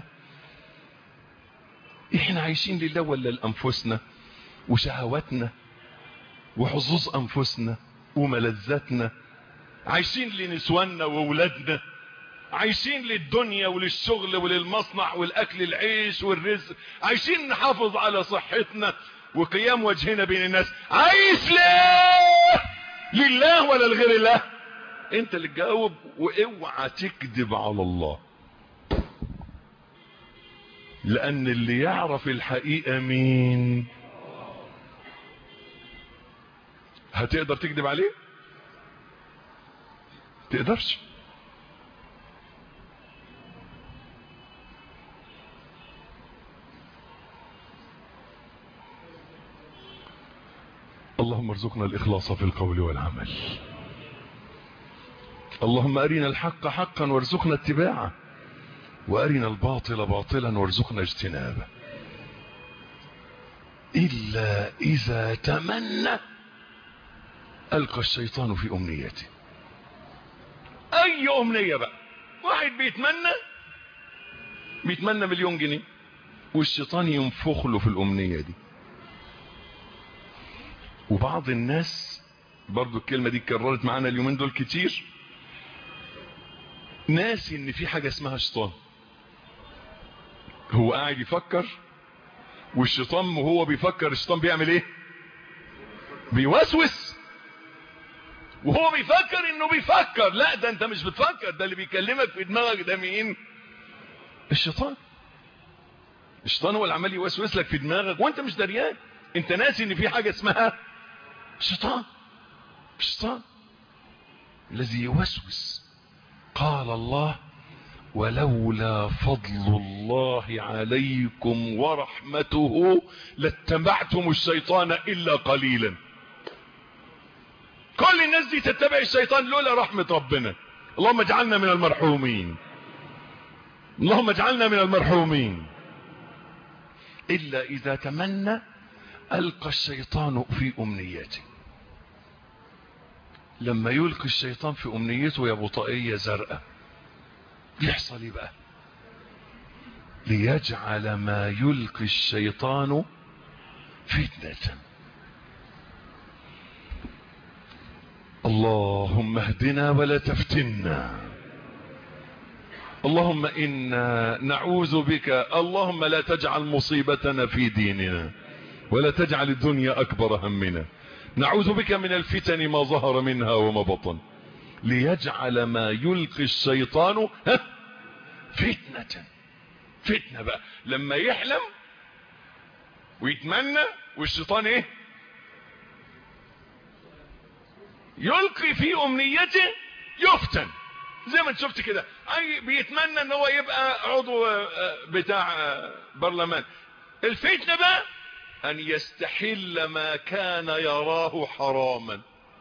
احنا عايشين لله ولا لأنفسنا وشهواتنا وحظوظ أنفسنا وملذاتنا عايشين لنسواننا وولادنا عايشين للدنيا وللشغل وللمصنع والأكل العيش والرزق عايشين نحافظ على صحتنا وقيام وجهنا بين الناس عايش ليه لله ولا لغير الله انت اللي تجاوب واوعى تكذب على الله لان اللي يعرف الحقيقة مين هتقدر تكذب عليه تقدرش اللهم ارزقنا الإخلاص في القول والعمل اللهم أرنا الحق حقا وارزقنا اتباعه وأرنا الباطل باطلا وارزقنا اجتنابه إلا إذا تمنى ألقى الشيطان في أمنيته أي أمنية بقى واحد بيتمنى بيتمنى مليون جنيه والشيطان ينفخ له في الأمنية دي وبعض الناس برضو الكلمة دي اتكررت معانا اليومين دول كتير ناسي ان في حاجة اسمها شيطان هو قاعد يفكر والشيطان وهو بيفكر الشيطان بيعمل ايه بيوسوس وهو بيفكر انه بيفكر لا ده انت مش بتفكر ده اللي بيكلمك في دماغك ده مين الشيطان الشيطان هو اللي عمال يوسوس لك في دماغك وانت مش دريان انت ناسي ان في حاجة اسمها شيطان شيطان الذي يوسوس قال الله ولولا فضل الله عليكم ورحمته لاتبعتم الشيطان إلا قليلا كل الناس دي تتبع الشيطان لولا رحمة ربنا اللهم اجعلنا من المرحومين اللهم اجعلنا من المرحومين إلا إذا تمنى ألقى الشيطان في أمنيته لما يلقي الشيطان في أمنيته يا بطاقية زرقاء يحصل ايه بقى ليجعل ما يلقي الشيطان فتنة اللهم اهدنا ولا تفتنا اللهم إنا نعوذ بك اللهم لا تجعل مصيبتنا في ديننا ولا تجعل الدنيا أكبر همنا نعوذ بك من الفتن ما ظهر منها وما بطن ليجعل ما يلقي الشيطان فتنة فتنة بقى لما يحلم ويتمنى والشيطان ايه يلقي في امنيته يفتن زي ما انت شفت كده بيتمنى ان هو يبقى عضو بتاع برلمان الفتنة بقى ان يستحل ما كان يراه حراما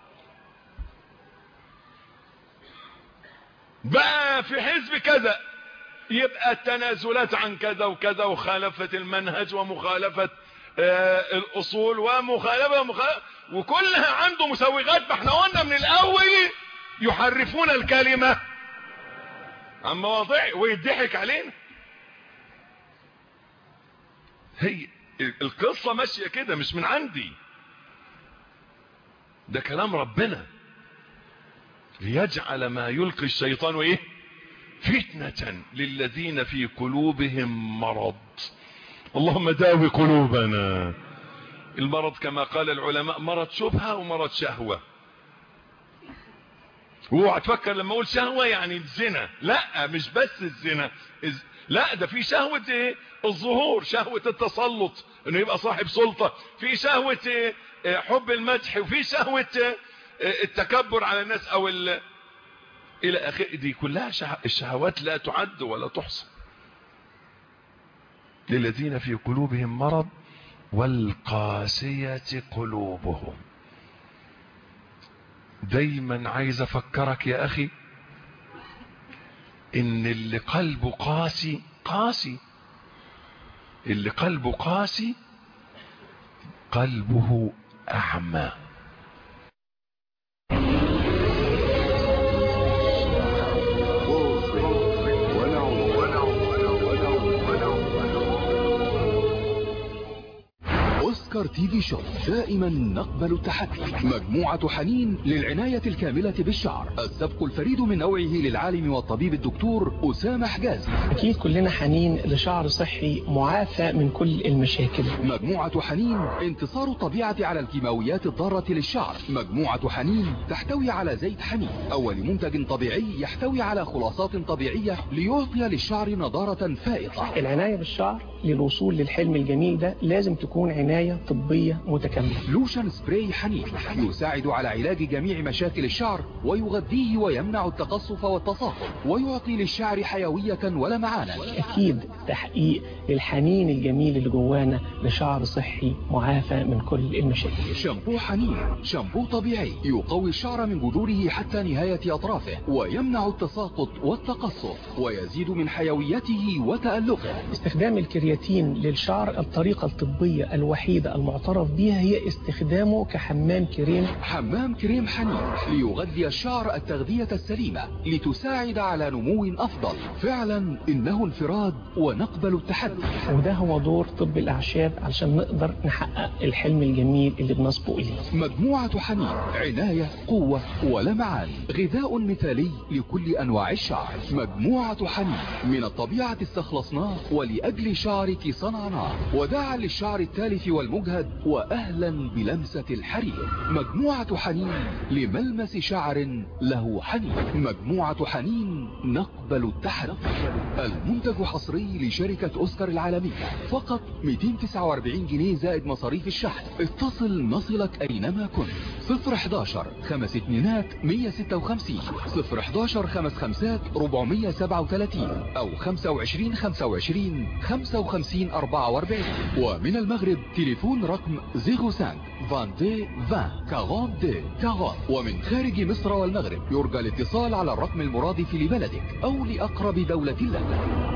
بقى في حزب كذا يبقى التنازلات عن كذا وكذا وخالفة المنهج ومخالفة آه الاصول ومخالفة ومخالفة وكلها عنده مسوغات ما احنا قلنا من الاول يحرفون الكلمة عن مواضيع ويضحك علينا هي القصة ماشية كده مش من عندي ده كلام ربنا ليجعل ما يلقي الشيطان ايه فتنة للذين في قلوبهم مرض اللهم داوي قلوبنا المرض كما قال العلماء مرض شبهة ومرض شهوة اوعى تفكر لما اقول شهوة يعني الزنا لا مش بس الزنا لا ده في شهوة ايه الظهور شهوة التسلط انه يبقى صاحب سلطة في شهوة ايه حب المدح وفي شهوة التكبر على الناس او ال... الى اخره دي كلها شه... الشهوات لا تعد ولا تحصى للذين في قلوبهم مرض والقاسية قلوبهم دايما عايز افكرك يا اخي ان اللي قلبه قاسي قاسي اللي قلبه قاسي قلبه اعمى اوسكار تي في شو دائما نقبل التحدي مجموعة حنين للعناية الكاملة بالشعر السبق الفريد من نوعه للعالم والطبيب الدكتور أسامة حجازي أكيد كلنا حنين لشعر صحي معافى من كل المشاكل مجموعة حنين انتصار الطبيعة على الكيماويات الضارة للشعر مجموعة حنين تحتوي على زيت حنين أول منتج طبيعي يحتوي على خلاصات طبيعية ليعطي للشعر نضارة فائقة العناية بالشعر للوصول للحلم الجميل ده لازم تكون عناية طبية متكاملة لوشن سبراي حنين يساعد على علاج جميع مشاكل الشعر ويغذيه ويمنع التقصف والتصاقم ويعطي للشعر حيوية ولمعانا أكيد تحقيق الحنين الجميل اللي جوانا لشعر صحي معافى من كل المشاكل شامبو حنين شامبو طبيعي يقوي الشعر من جذوره حتى نهاية أطرافه ويمنع التساقط والتقصف ويزيد من حيويته وتألقه استخدام الكرياتين للشعر الطريقة الطبية الوحيدة المعترف بها هي استخدامه كحمام كريم حمام كريم حنين ليغذي الشعر التغذية السليمة لتساعد على نمو أفضل فعلا إنه انفراد ونقبل التحدي وده هو دور طب الأعشاب علشان نقدر نحقق الحلم الجميل اللي بنصبو إليه مجموعة حنين عناية قوة ولمعان غذاء مثالي لكل أنواع الشعر مجموعة حنين من الطبيعة استخلصناه ولأجل شعرك صنعناه وداعا للشعر التالف والمجهد وأهلا بلمسة الحرير مجموعة حنين لملمس شعر له حنين مجموعة حنين نقبل التحدي المنتج حصري لشركة أوسكار العالمية فقط 249 جنيه زائد مصاريف الشحن اتصل نصلك أينما كنت 011 خمس اتنينات 156 011 خمس خمسات 437 أو 25 25 55 44 ومن المغرب تليفون رقم 05 22 20 42 40 ومن خارج مصر والمغرب يرجى الاتصال على الرقم المرادف لبلدك أو لأقرب دولة لك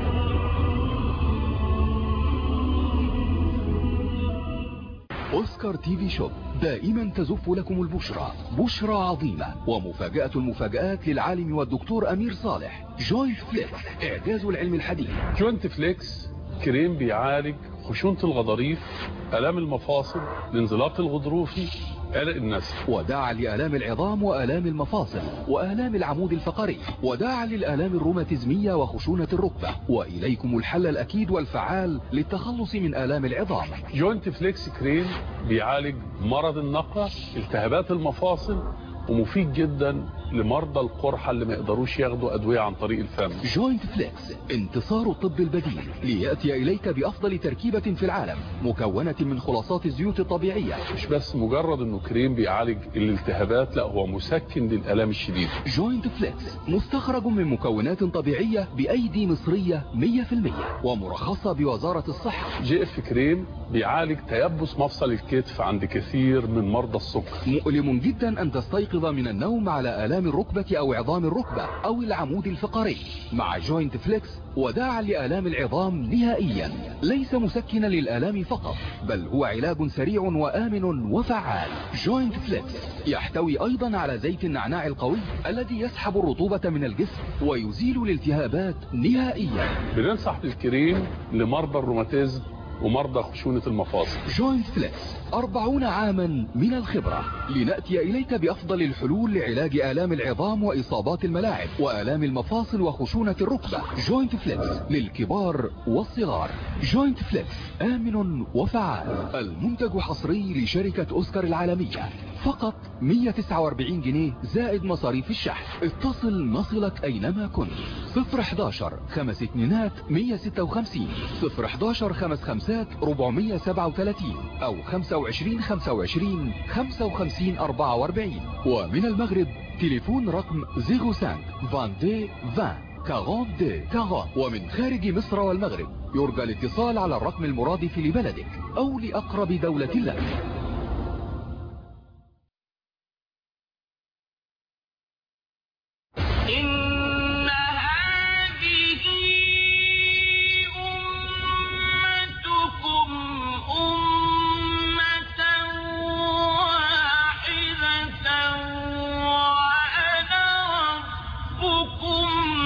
أوسكار تي في شوب دائما تزف لكم البشرى بشرى عظيمة ومفاجأة المفاجآت للعالم والدكتور أمير صالح جوينت فليكس إعجاز العلم الحديث جوينت فليكس كريم بيعالج خشونة الغضاريف آلام المفاصل الانزلاق الغضروفي قلق النسل وداعا لآلام العظام وآلام المفاصل وآلام العمود الفقري وداعا للآلام الروماتيزمية وخشونة الركبة وإليكم الحل الأكيد والفعال للتخلص من آلام العظام جوينت فليكس كريم بيعالج مرض النقع التهابات المفاصل ومفيد جدا لمرضى القرحة اللي ما يقدروش ياخدوا أدوية عن طريق الفم جوينت فليكس انتصار الطب البديل ليأتي إليك بأفضل تركيبة في العالم مكونة من خلاصات الزيوت الطبيعية مش بس مجرد انه كريم بيعالج الالتهابات لا هو مسكن للآلام الشديدة جوينت فليكس مستخرج من مكونات طبيعية بأيدي مصرية 100% ومرخصة بوزارة الصحة جي اف كريم بيعالج تيبس مفصل الكتف عند كثير من مرضى السكر مؤلم جدا أن تستيقظ من النوم على آلام الركبة أو عظام الركبة أو العمود الفقري مع جوينت فليكس وداعا لآلام العظام نهائيا ليس مسكنا للآلام فقط بل هو علاج سريع وآمن وفعال جوينت فليكس يحتوي أيضا على زيت النعناع القوي الذي يسحب الرطوبة من الجسم ويزيل الالتهابات نهائيا بننصح بالكريم لمرضى الروماتيزم ومرضى خشونة المفاصل جوينت فليكس أربعون عاما من الخبرة لنأتي إليك بأفضل الحلول لعلاج آلام العظام وإصابات الملاعب وآلام المفاصل وخشونة الركبة جوينت فليكس للكبار والصغار جوينت فليكس آمن وفعال المنتج حصري لشركة أوسكار العالمية فقط 149 جنيه زائد مصاريف الشحن اتصل نصلك أينما كنت 011 خمس اتنينات 156 011 خمس خمسات 437 أو 25 25 55 44 ومن المغرب تليفون رقم 05 22 20 42 40 ومن خارج مصر والمغرب يرجى الاتصال على الرقم المرادف لبلدك أو لأقرب دولة لك إن هذه أمتكم أمة واحدة وأنا ربكم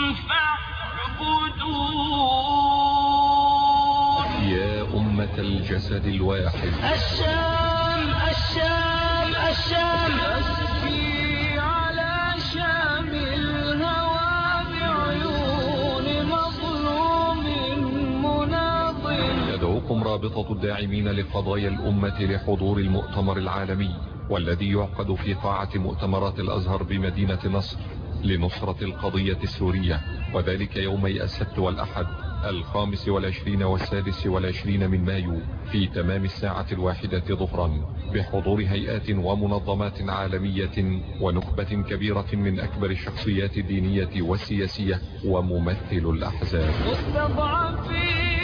فاعبدون يا أمة الجسد الواحد الشام الشام الشام أسفي على شام الهوى بعيون مظلوم مناضل يدعوكم رابطة الداعمين لقضايا الأمة لحضور المؤتمر العالمي والذي يعقد في قاعة مؤتمرات الأزهر بمدينة نصر لنصرة القضية السورية وذلك يومي السبت والأحد الخامس والعشرين والسادس والعشرين من مايو في تمام الساعة الواحدة ظهرا بحضور هيئات ومنظمات عالمية ونخبة كبيرة من أكبر الشخصيات الدينية والسياسية وممثل الأحزاب مستضعفين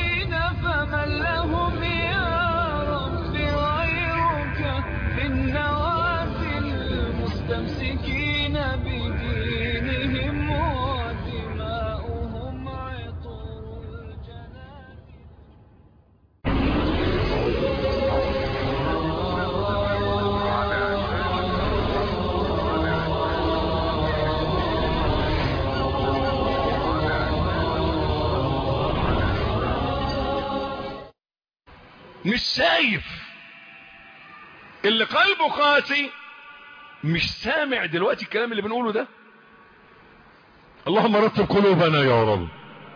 مش شايف اللي قلبه قاسي مش سامع دلوقتي الكلام اللي بنقوله ده اللهم رتب قلوبنا يا رب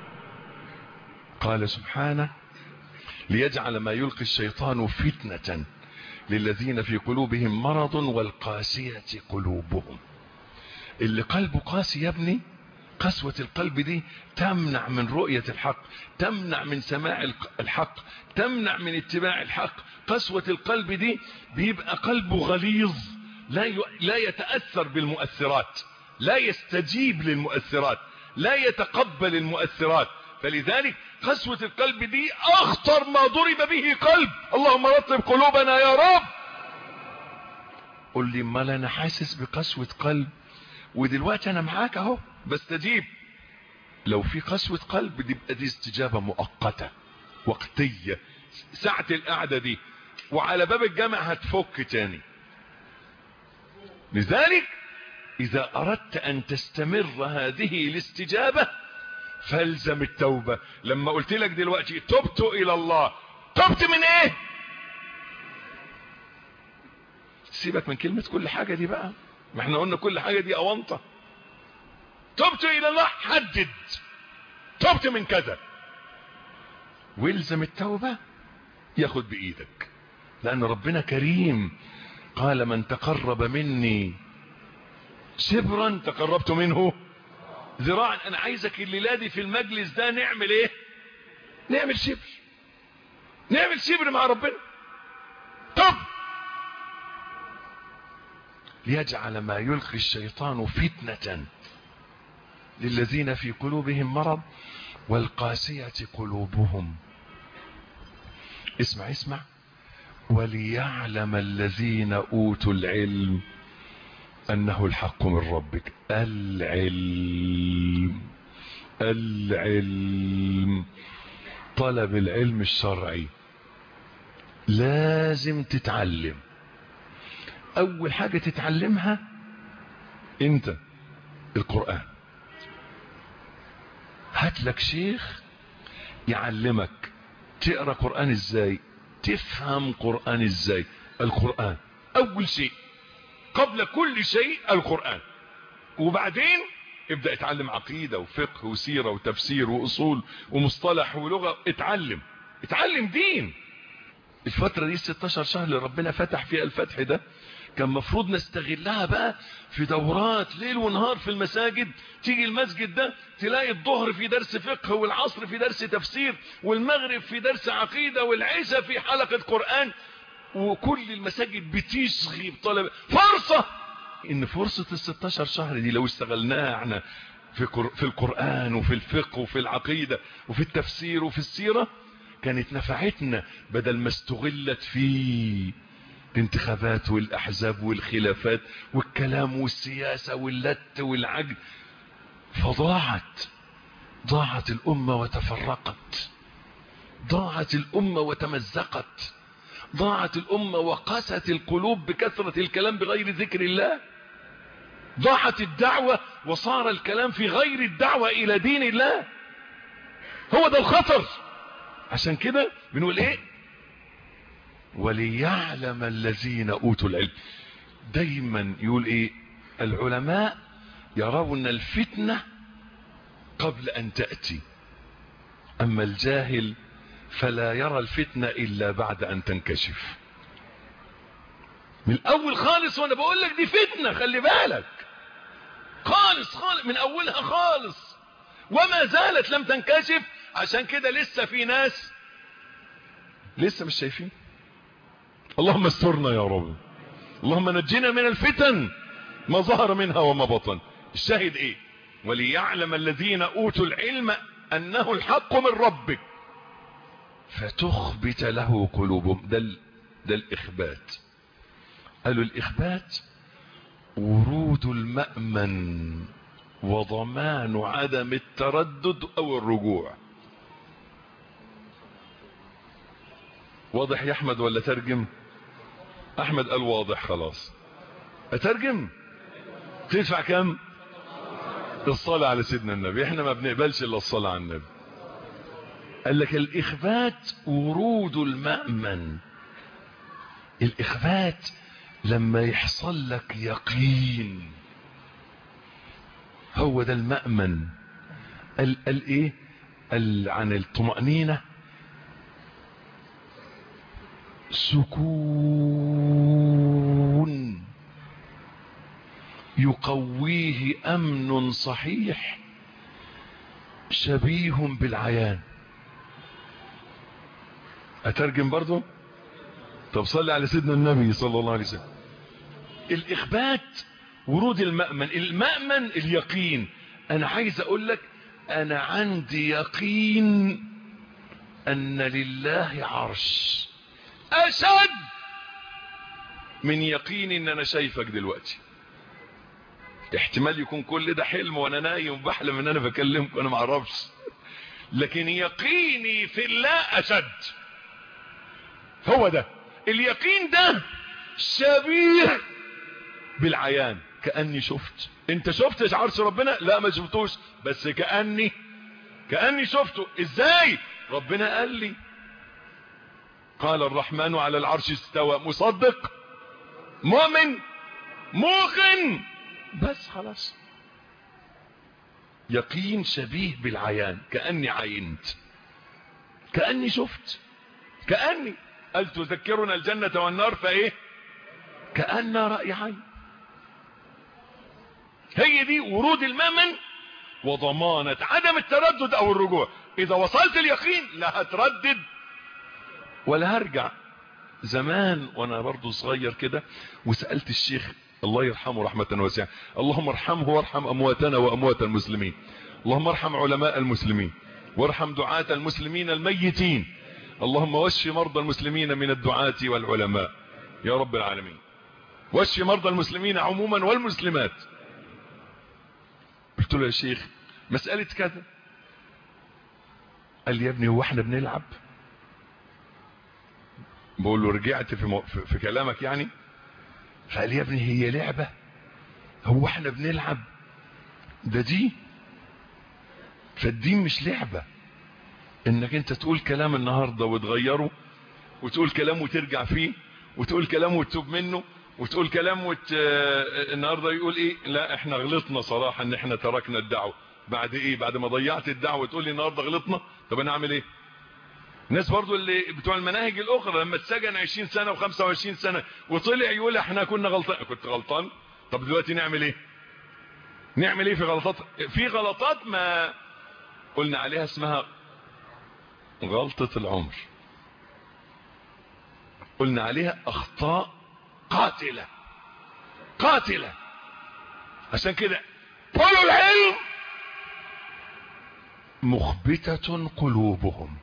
قال سبحانه ليجعل ما يلقي الشيطان فتنة للذين في قلوبهم مرض والقاسية قلوبهم اللي قلبه قاسي يا ابني قسوة القلب دي تمنع من رؤية الحق تمنع من سماع الحق تمنع من اتباع الحق قسوة القلب دي بيبقى قلبه غليظ لا ي... لا يتأثر بالمؤثرات لا يستجيب للمؤثرات لا يتقبل المؤثرات فلذلك قسوة القلب دي اخطر ما ضرب به قلب اللهم رطب قلوبنا يا رب قل لي ما انا حاسس بقسوة قلب ودلوقتي انا معاك اهو بستجيب لو في قسوة قلب دي بقى دي استجابة مؤقتة وقتية ساعة القعدة دي وعلى باب الجامع هتفك تاني لذلك اذا اردت ان تستمر هذه الاستجابة فالزم التوبة لما قلت لك دلوقتي تبت الى الله تبت من ايه سيبك من كلمة كل حاجة دي بقى ما احنا قلنا كل حاجة دي اونطة تبت الى الله حدد تبت من كذا والزم التوبة ياخد بايدك لان ربنا كريم قال من تقرب مني شبرا تقربت منه ذراعا انا عايزك الليله دي في المجلس ده نعمل ايه نعمل شبر نعمل شبر مع ربنا طب ليجعل ما يلقي الشيطان فتنة للذين في قلوبهم مرض والقاسية قلوبهم اسمع اسمع وليعلم الذين اوتوا العلم انه الحق من ربك العلم العلم طلب العلم الشرعي لازم تتعلم اول حاجة تتعلمها انت القرآن هات لك شيخ يعلمك تقرأ قرآن ازاي تفهم قرآن ازاي القرآن اول شيء قبل كل شيء القرآن وبعدين ابدأ اتعلم عقيدة وفقه وسيرة وتفسير وأصول ومصطلح ولغة اتعلم اتعلم دين الفترة دي 16 شهر اللي ربنا فتح فيها الفتح ده كان مفروض نستغلها بقى في دورات ليل ونهار في المساجد تيجي المسجد ده تلاقي الظهر في درس فقه والعصر في درس تفسير والمغرب في درس عقيدة والعشاء في حلقة قرآن وكل المساجد بتشغي بطلب فرصة ان فرصة ال 16 شهر دي لو استغلناها احنا في, في القرآن وفي الفقه وفي العقيدة وفي التفسير وفي السيرة كانت نفعتنا بدل ما استغلت في الانتخابات والاحزاب والخلافات والكلام والسياسة واللت والعجل فضاعت ضاعت الامة وتفرقت ضاعت الامة وتمزقت ضاعت الأمة وقست القلوب بكثرة الكلام بغير ذكر الله ضاعت الدعوة وصار الكلام في غير الدعوة إلى دين الله هو ده الخطر عشان كده بنقول ايه وليعلم الذين أوتوا العلم دايما يقول ايه العلماء يرون الفتنة قبل أن تأتي أما الجاهل فلا يرى الفتنة إلا بعد أن تنكشف من الأول خالص وأنا بقول لك دي فتنة خلي بالك خالص خالص من أولها خالص وما زالت لم تنكشف عشان كده لسه في ناس لسه مش شايفين اللهم استرنا يا رب اللهم نجينا من الفتن ما ظهر منها وما بطن الشاهد ايه وليعلم الذين اوتوا العلم انه الحق من ربك فتخبت له قلوبهم ده, ده الإخبات قالوا الإخبات ورود المأمن وضمان عدم التردد أو الرجوع واضح يا أحمد ولا ترجم أحمد قال واضح خلاص أترجم تدفع كم الصلاة على سيدنا النبي احنا ما بنقبلش إلا الصلاة على النبي قال لك الإخبات ورود المأمن الإخبات لما يحصل لك يقين هو ده المأمن قال قال ايه قال عن الطمأنينة سكون يقويه أمن صحيح شبيه بالعيان أترجم برضو طب صلي على سيدنا النبي صلى الله عليه وسلم الإخبات ورود المأمن المأمن اليقين أنا عايز أقول لك أنا عندي يقين أن لله عرش أشد من يقين أن أنا شايفك دلوقتي احتمال يكون كل ده حلم وانا نايم بحلم ان انا بكلمك وانا معرفش لكن يقيني في الله اشد هو ده اليقين ده شبيه بالعيان كأني شفت انت شفت عرش ربنا لا ما شفتوش بس كأني كأني شفته ازاي ربنا قال لي قال الرحمن على العرش استوى مصدق مؤمن موقن بس خلاص يقين شبيه بالعيان كأني عينت كأني شفت كأني قال تذكرنا الجنة والنار فايه كأن رأي عين هي دي ورود المأمن وضمانة عدم التردد او الرجوع اذا وصلت اليقين لا هتردد ولا هرجع زمان وانا برضو صغير كده وسألت الشيخ الله يرحمه رحمة واسعة اللهم ارحمه وارحم امواتنا واموات المسلمين اللهم ارحم علماء المسلمين وارحم دعاة المسلمين الميتين اللهم واشف مرضى المسلمين من الدعاة والعلماء يا رب العالمين واشف مرضى المسلمين عموما والمسلمات قلت له يا شيخ مسألة كذا قال لي يا ابني هو احنا بنلعب بقول له رجعت في, مو... في, في كلامك يعني فقال لي يا ابني هي لعبة هو احنا بنلعب ده دي فالدين مش لعبة انك انت تقول كلام النهاردة وتغيره وتقول كلام وترجع فيه وتقول كلام وتتوب منه وتقول كلام وت... النهاردة يقول ايه لا احنا غلطنا صراحة ان احنا تركنا الدعوة بعد ايه بعد ما ضيعت الدعوة تقول لي النهاردة غلطنا طب انا اعمل ايه الناس برضو اللي بتوع المناهج الاخرى لما اتسجن 20 سنة و25 سنة وطلع يقول احنا كنا غلطان كنت غلطان طب دلوقتي نعمل ايه نعمل ايه في غلطات في غلطات ما قلنا عليها اسمها غلطة العمر قلنا عليها اخطاء قاتلة قاتلة عشان كده قولوا العلم مخبتة قلوبهم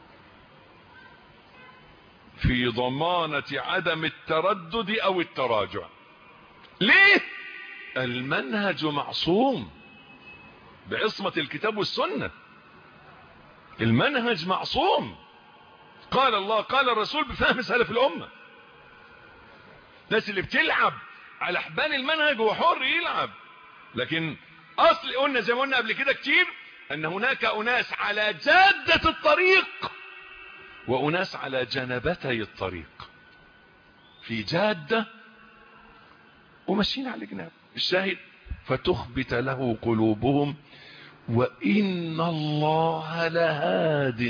في ضمانة عدم التردد او التراجع ليه المنهج معصوم بعصمة الكتاب والسنة المنهج معصوم قال الله قال الرسول بفهم سلف الامة الناس اللي بتلعب على حبال المنهج هو حر يلعب لكن اصل قلنا زي ما قلنا قبل كده كتير ان هناك اناس على جادة الطريق واناس على جنبتي الطريق في جادة وماشيين على الجناب الشاهد فتخبت له قلوبهم وإن الله لهاد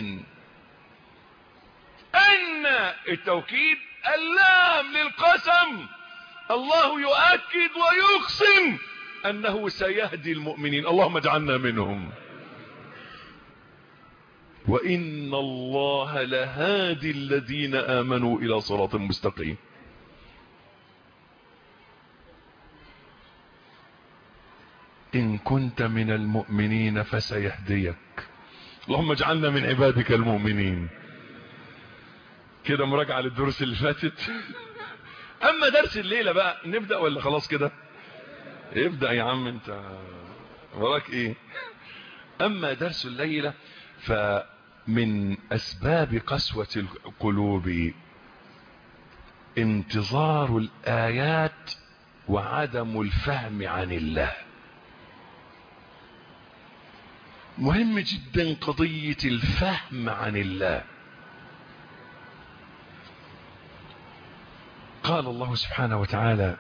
أن التوكيد اللام للقسم الله يؤكد ويقسم أنه سيهدي المؤمنين اللهم اجعلنا منهم وإن الله لهادي الذين آمنوا إلى صراط مستقيم إن كنت من المؤمنين فسيهديك اللهم اجعلنا من عبادك المؤمنين كده مراجعة للدروس اللي فاتت أما درس الليلة بقى نبدأ ولا خلاص كده ابدأ يا عم انت وراك ايه أما درس الليلة فمن أسباب قسوة القلوب انتظار الآيات وعدم الفهم عن الله مهم جدا قضية الفهم عن الله قال الله سبحانه وتعالى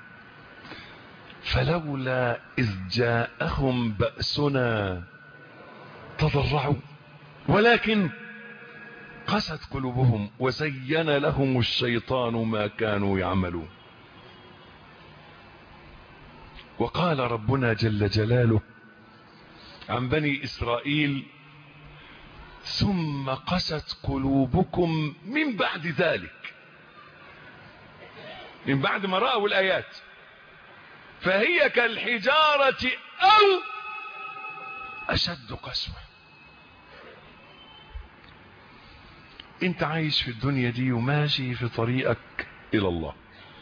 فلولا إذ جاءهم بأسنا تضرعوا ولكن قست قلوبهم وزين لهم الشيطان ما كانوا يعملون وقال ربنا جل جلاله عن بني إسرائيل ثم قست قلوبكم من بعد ذلك من بعد ما رأوا الآيات فهي كالحجارة أو أشد قسوة انت عايش في الدنيا دي وماشي في طريقك إلى الله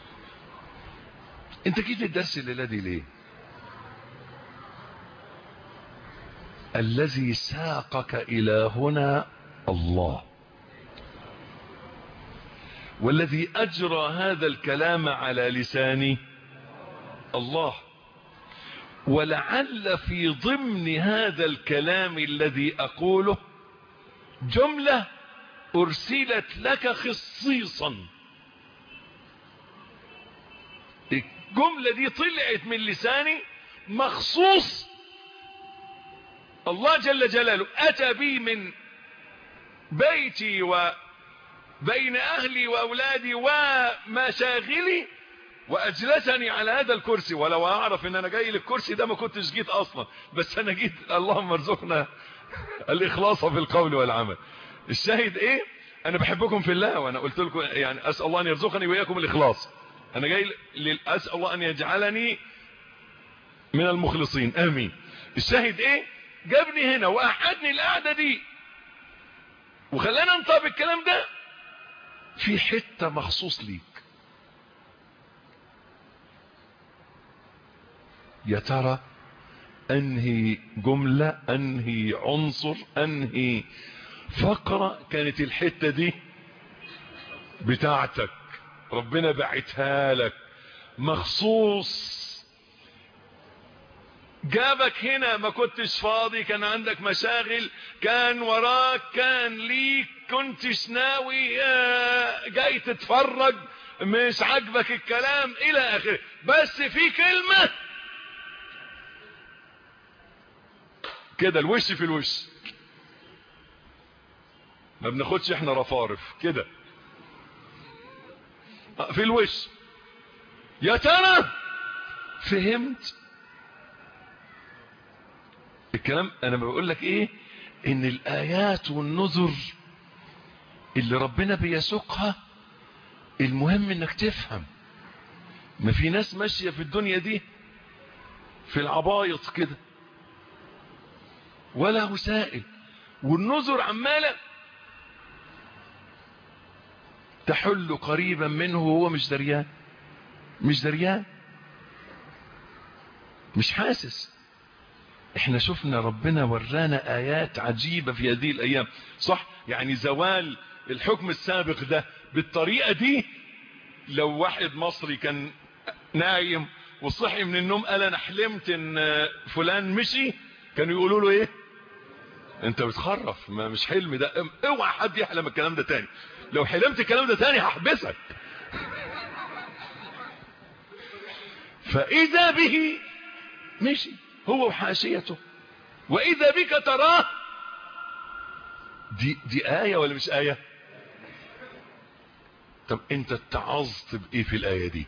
انت جيت الدرس الليلة دي ليه الذي ساقك إلى هنا الله والذي أجرى هذا الكلام على لساني الله ولعل في ضمن هذا الكلام الذي أقوله جملة أرسلت لك خصيصا الجملة دي طلعت من لساني مخصوص الله جل جلاله أتى بي من بيتي وبين أهلي وأولادي ومشاغلي وأجلسني على هذا الكرسي ولو أعرف أن أنا جاي للكرسي ده ما كنتش جيت أصلا بس أنا جيت اللهم ارزقنا الإخلاص في القول والعمل الشاهد إيه أنا بحبكم في الله وأنا قلت لكم يعني أسأل الله أن يرزقني وإياكم الإخلاص أنا جاي أسأل الله أن يجعلني من المخلصين آمين الشاهد إيه جابني هنا وقعدني القعدة دي وخلانا نطبق الكلام ده في حتة مخصوص ليك يا ترى انهي جملة انهي عنصر انهي فقرة كانت الحتة دي بتاعتك ربنا بعتها لك مخصوص جابك هنا ما كنتش فاضي كان عندك مشاغل كان وراك كان ليك كنتش ناوي جاي تتفرج مش عاجبك الكلام الى اخره بس في كلمة كده الوش في الوش ما بناخدش احنا رفارف كده في الوش يا ترى فهمت الكلام انا بقول لك ايه ان الايات والنذر اللي ربنا بيسوقها المهم انك تفهم ما في ناس ماشية في الدنيا دي في العبايط كده ولا وسائل والنذر عمالة تحل قريبا منه وهو مش دريان مش دريان مش حاسس احنا شفنا ربنا ورانا ايات عجيبة في هذه الايام صح يعني زوال الحكم السابق ده بالطريقة دي لو واحد مصري كان نايم وصحي من النوم قال انا حلمت ان فلان مشي كانوا يقولوا له ايه انت بتخرف ما مش حلم ده اوعى حد يحلم الكلام ده تاني لو حلمت الكلام ده تاني هحبسك فاذا به مشي هو وحاشيته واذا بك تراه دي دي آية ولا مش آية طب انت اتعظت بايه في الآية دي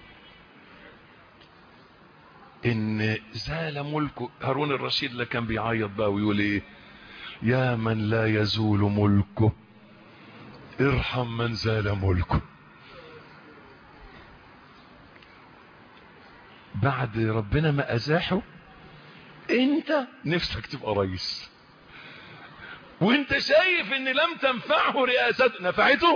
ان زال ملكه هارون الرشيد اللي كان بيعيط بقى ويقول ايه يا من لا يزول ملكه ارحم من زال ملكه بعد ربنا ما ازاحه انت نفسك تبقى رئيس وانت شايف ان لم تنفعه رئاسته نفعته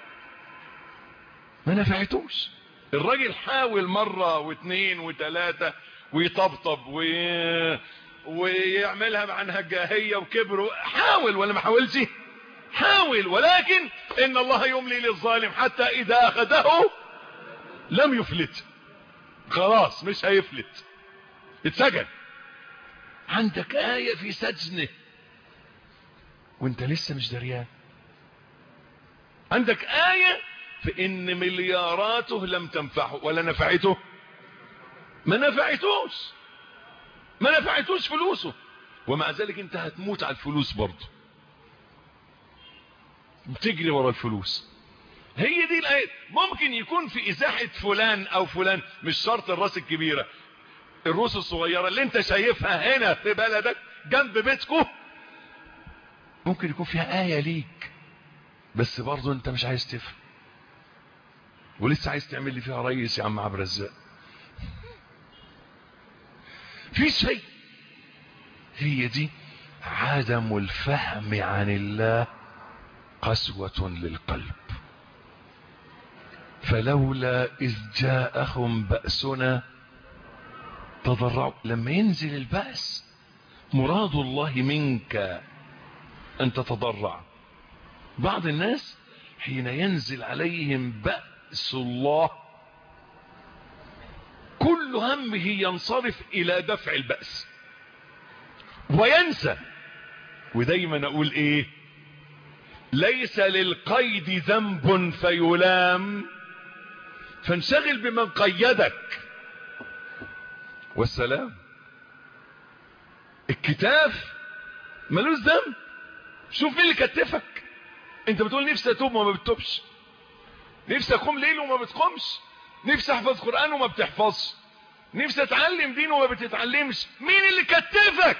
ما نفعتوش الراجل حاول مرة واثنين وثلاثة ويطبطب و... ويعملها مع انهجاهية وكبره حاول ولا ما حاولش حاول ولكن ان الله يملي للظالم حتى اذا اخذه لم يفلت خلاص مش هيفلت اتسجن عندك آية في سجنه وانت لسه مش دريان عندك آية في ان ملياراته لم تنفعه ولا نفعته ما نفعتوش ما نفعتوش فلوسه ومع ذلك انت هتموت على الفلوس برضه بتجري ورا الفلوس هي دي الآية ممكن يكون في إزاحة فلان أو فلان مش شرط الراس الكبيرة الروس الصغيرة اللي انت شايفها هنا في بلدك جنب بيتكو ممكن يكون فيها آية ليك بس برضه انت مش عايز تفهم ولسه عايز تعمل لي فيها ريس يا عم عبد الرزاق في شيء هي دي عدم الفهم عن الله قسوة للقلب فلولا إذ جاءهم بأسنا تضرعوا لما ينزل البأس مراد الله منك أن تتضرع بعض الناس حين ينزل عليهم بأس الله كل همه ينصرف إلى دفع البأس وينسى ودايما أقول إيه ليس للقيد ذنب فيلام فانشغل بمن قيدك والسلام الكتاف ملوش ذنب شوف مين اللي كتفك انت بتقول نفسي اتوب وما بتتوبش نفسي اقوم ليل وما بتقومش نفسي احفظ قرآن وما بتحفظش نفسي اتعلم دين وما بتتعلمش مين اللي كتفك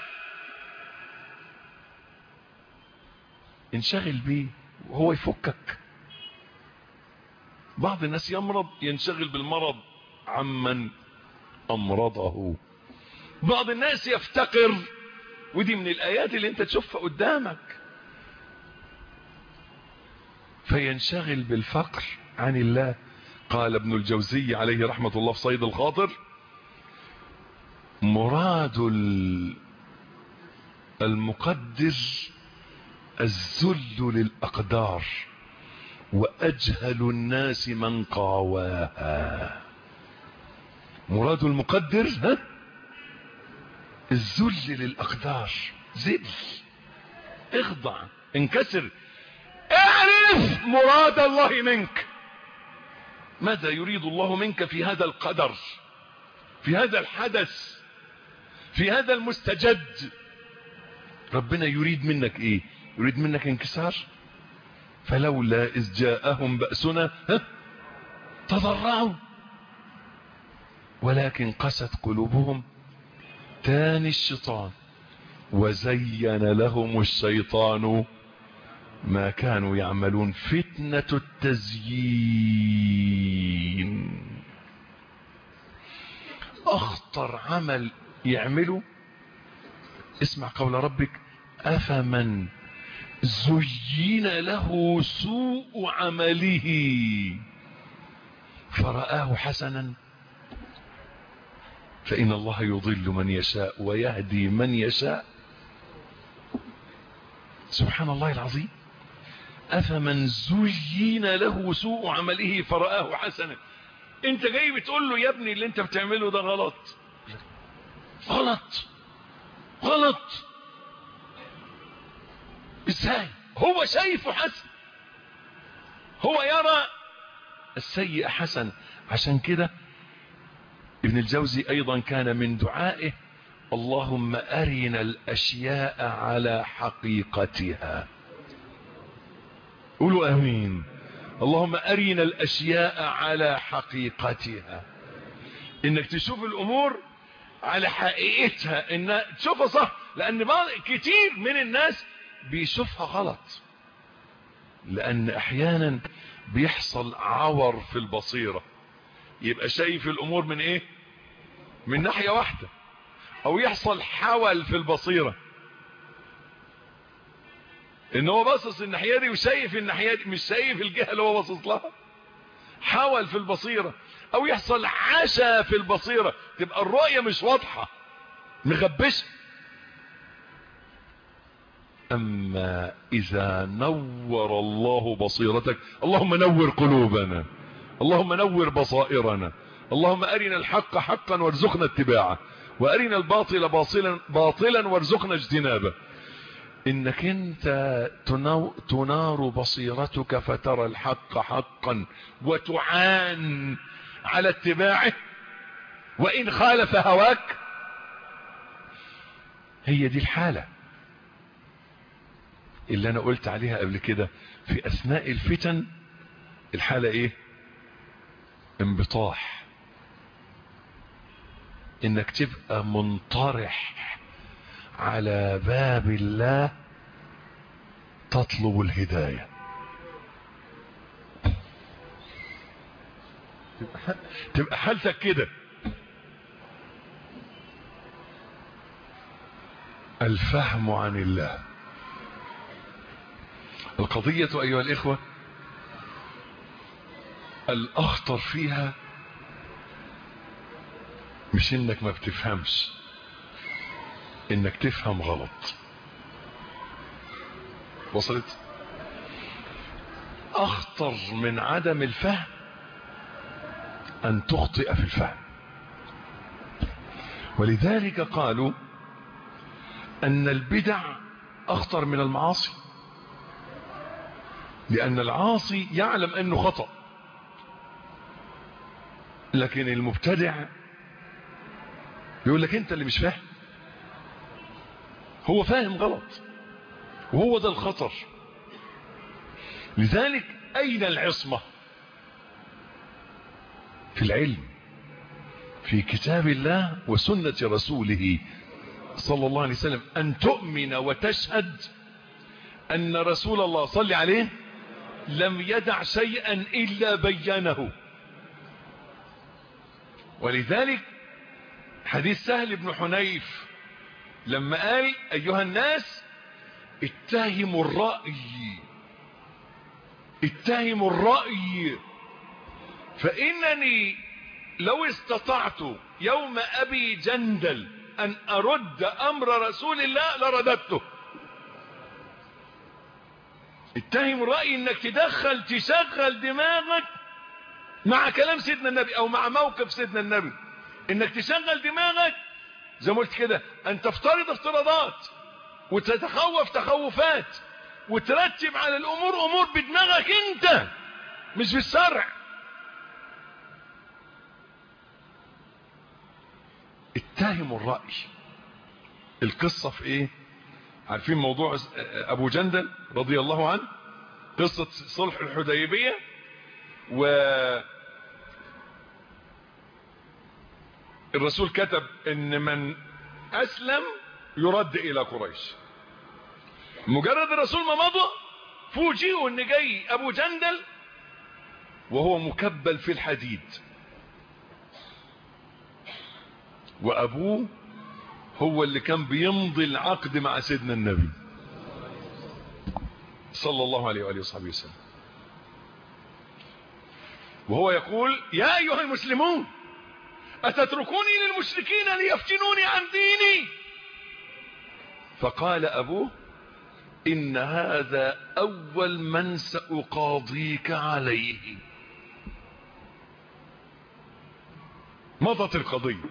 انشغل بيه وهو يفكك بعض الناس يمرض ينشغل بالمرض عمن امرضه بعض الناس يفتقر ودي من الايات اللي انت تشوفها قدامك فينشغل بالفقر عن الله قال ابن الجوزي عليه رحمة الله في صيد الخاطر مراد المقدر الذل للأقدار وأجهل الناس من قاواها مراد المقدر ها الذل للأقدار ذل اخضع انكسر اعرف مراد الله منك ماذا يريد الله منك في هذا القدر في هذا الحدث في هذا المستجد ربنا يريد منك ايه يريد منك انكسار فلولا اذ جاءهم بأسنا ها تضرعوا ولكن قست قلوبهم تاني الشيطان وزين لهم الشيطان ما كانوا يعملون فتنة التزيين اخطر عمل يعمله اسمع قول ربك افمن زين له سوء عمله فرآه حسنا فإن الله يضل من يشاء ويهدي من يشاء سبحان الله العظيم أفمن زين له سوء عمله فرآه حسنا انت جاي بتقول له يا ابني اللي انت بتعمله ده غلط غلط غلط ازاي هو شايفه حسن هو يرى السيء حسن عشان كده ابن الجوزي ايضا كان من دعائه اللهم ارنا الاشياء على حقيقتها قولوا امين اللهم ارنا الاشياء على حقيقتها انك تشوف الامور على حقيقتها ان تشوفها صح لان بعض كتير من الناس بيشوفها غلط لان احيانا بيحصل عور في البصيرة يبقى شايف الامور من ايه من ناحية واحدة او يحصل حول في البصيرة ان هو باصص الناحية دي وشايف الناحية دي مش شايف الجهة اللي هو باصص لها حول في البصيرة او يحصل عشا في البصيرة تبقى الرؤية مش واضحة مغبشة اما اذا نور الله بصيرتك اللهم نور قلوبنا اللهم نور بصائرنا اللهم ارنا الحق حقا وارزقنا اتباعه وارنا الباطل باطلا باطلا وارزقنا اجتنابه انك انت تنو- تنار بصيرتك فترى الحق حقا وتعان على اتباعه وان خالف هواك هي دي الحالة اللي انا قلت عليها قبل كده في اثناء الفتن الحالة ايه انبطاح انك تبقى منطرح على باب الله تطلب الهداية تبقى- تبقى حالتك كده الفهم عن الله القضية أيها الإخوة الأخطر فيها مش إنك ما بتفهمش إنك تفهم غلط وصلت أخطر من عدم الفهم أن تخطئ في الفهم ولذلك قالوا أن البدع أخطر من المعاصي لأن العاصي يعلم أنه خطأ لكن المبتدع يقول لك أنت اللي مش فاهم هو فاهم غلط وهو ده الخطر لذلك أين العصمة في العلم في كتاب الله وسنة رسوله صلى الله عليه وسلم أن تؤمن وتشهد أن رسول الله صلى عليه لم يدع شيئا إلا بينه ولذلك حديث سهل بن حنيف لما قال أيها الناس اتهموا الرأي اتهموا الرأي فإنني لو استطعت يوم أبي جندل أن أرد أمر رسول الله لرددته اتهم الرأي انك تدخل تشغل دماغك مع كلام سيدنا النبي او مع موقف سيدنا النبي انك تشغل دماغك زي ما قلت كده ان تفترض افتراضات وتتخوف تخوفات وترتب على الامور امور بدماغك انت مش بالشرع اتهموا الرأي القصة في ايه عارفين موضوع ابو جندل رضي الله عنه قصة صلح الحديبية و الرسول كتب ان من اسلم يرد الى قريش مجرد الرسول ما مضى فوجئوا ان جاي ابو جندل وهو مكبل في الحديد وابوه هو اللي كان بيمضي العقد مع سيدنا النبي صلى الله عليه وآله وصحبه وسلم وهو يقول يا أيها المسلمون أتتركوني للمشركين ليفتنوني عن ديني فقال أبوه إن هذا أول من سأقاضيك عليه مضت القضية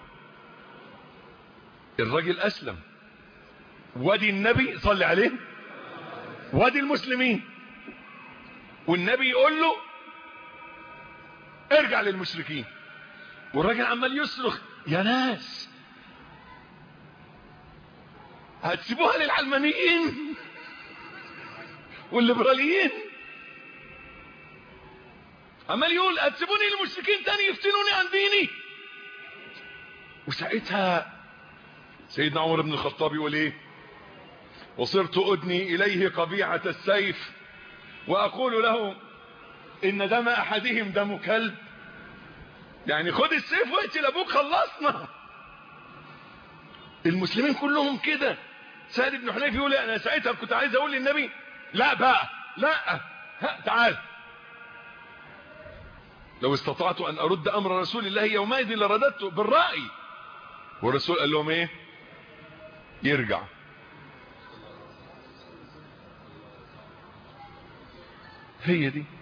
الرجل أسلم ودي النبي صلي عليه ودي المسلمين والنبي يقول له ارجع للمشركين والراجل عمال يصرخ يا ناس هتسيبوها للعلمانيين والليبراليين عمال يقول هتسيبوني للمشركين تاني يفتنوني عن ديني وساعتها سيدنا عمر بن الخطاب يقول ايه وصرت ادني اليه قبيعة السيف واقول له ان دم احدهم دم كلب يعني خد السيف واقتل ابوك خلصنا المسلمين كلهم كده سعد بن حنيف يقول انا ساعتها كنت عايز اقول للنبي لا بقى لا ها تعال لو استطعت ان ارد امر رسول الله يومئذ لرددته بالرأي والرسول قال لهم ايه يرجع هي دي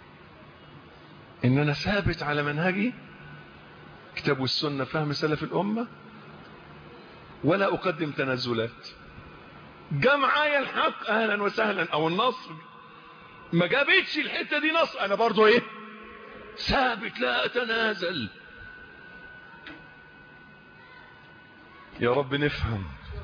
ان انا ثابت على منهجي كتاب والسنة فهم سلف الامة ولا اقدم تنازلات جاء معايا الحق اهلا وسهلا او النصر ما جابتش الحتة دي نصر انا برضو ايه ثابت لا اتنازل يا رب نفهم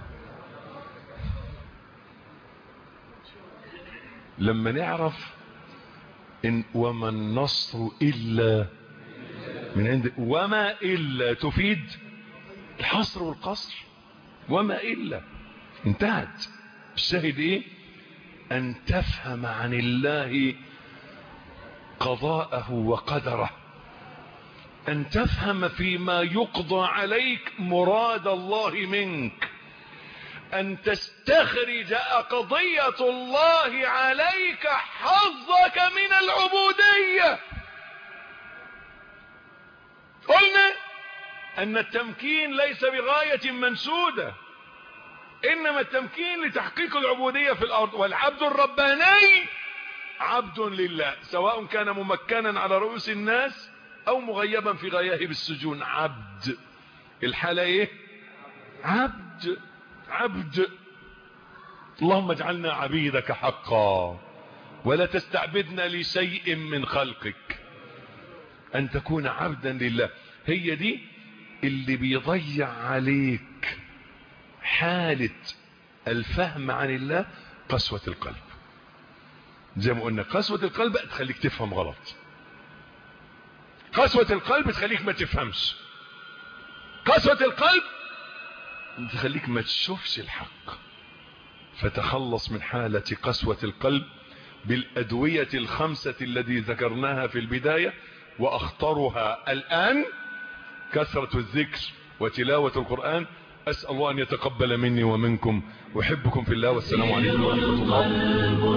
لما نعرف إن وما النصر إلا من عند وما إلا تفيد الحصر والقصر وما إلا انتهت الشاهد إيه أن تفهم عن الله قضاءه وقدره أن تفهم فيما يقضى عليك مراد الله منك أن تستخرج قضية الله عليك حظك من العبودية قلنا أن التمكين ليس بغاية منسودة إنما التمكين لتحقيق العبودية في الأرض والعبد الرباني عبد لله سواء كان ممكنا على رؤوس الناس أو مغيبا في غياهب السجون عبد الحالة إيه عبد عبد اللهم اجعلنا عبيدك حقا ولا تستعبدنا لشيء من خلقك أن تكون عبدا لله هي دي اللي بيضيع عليك حالة الفهم عن الله قسوة القلب زي ما قلنا قسوة القلب تخليك تفهم غلط قسوة القلب تخليك ما تفهمش قسوة القلب تخليك ما تشوفش الحق فتخلص من حالة قسوة القلب بالأدوية الخمسة الذي ذكرناها في البداية وأخطرها الآن كثرة الذكر وتلاوة القرآن أسأل الله أن يتقبل مني ومنكم أحبكم في الله والسلام عليكم ورحمة الله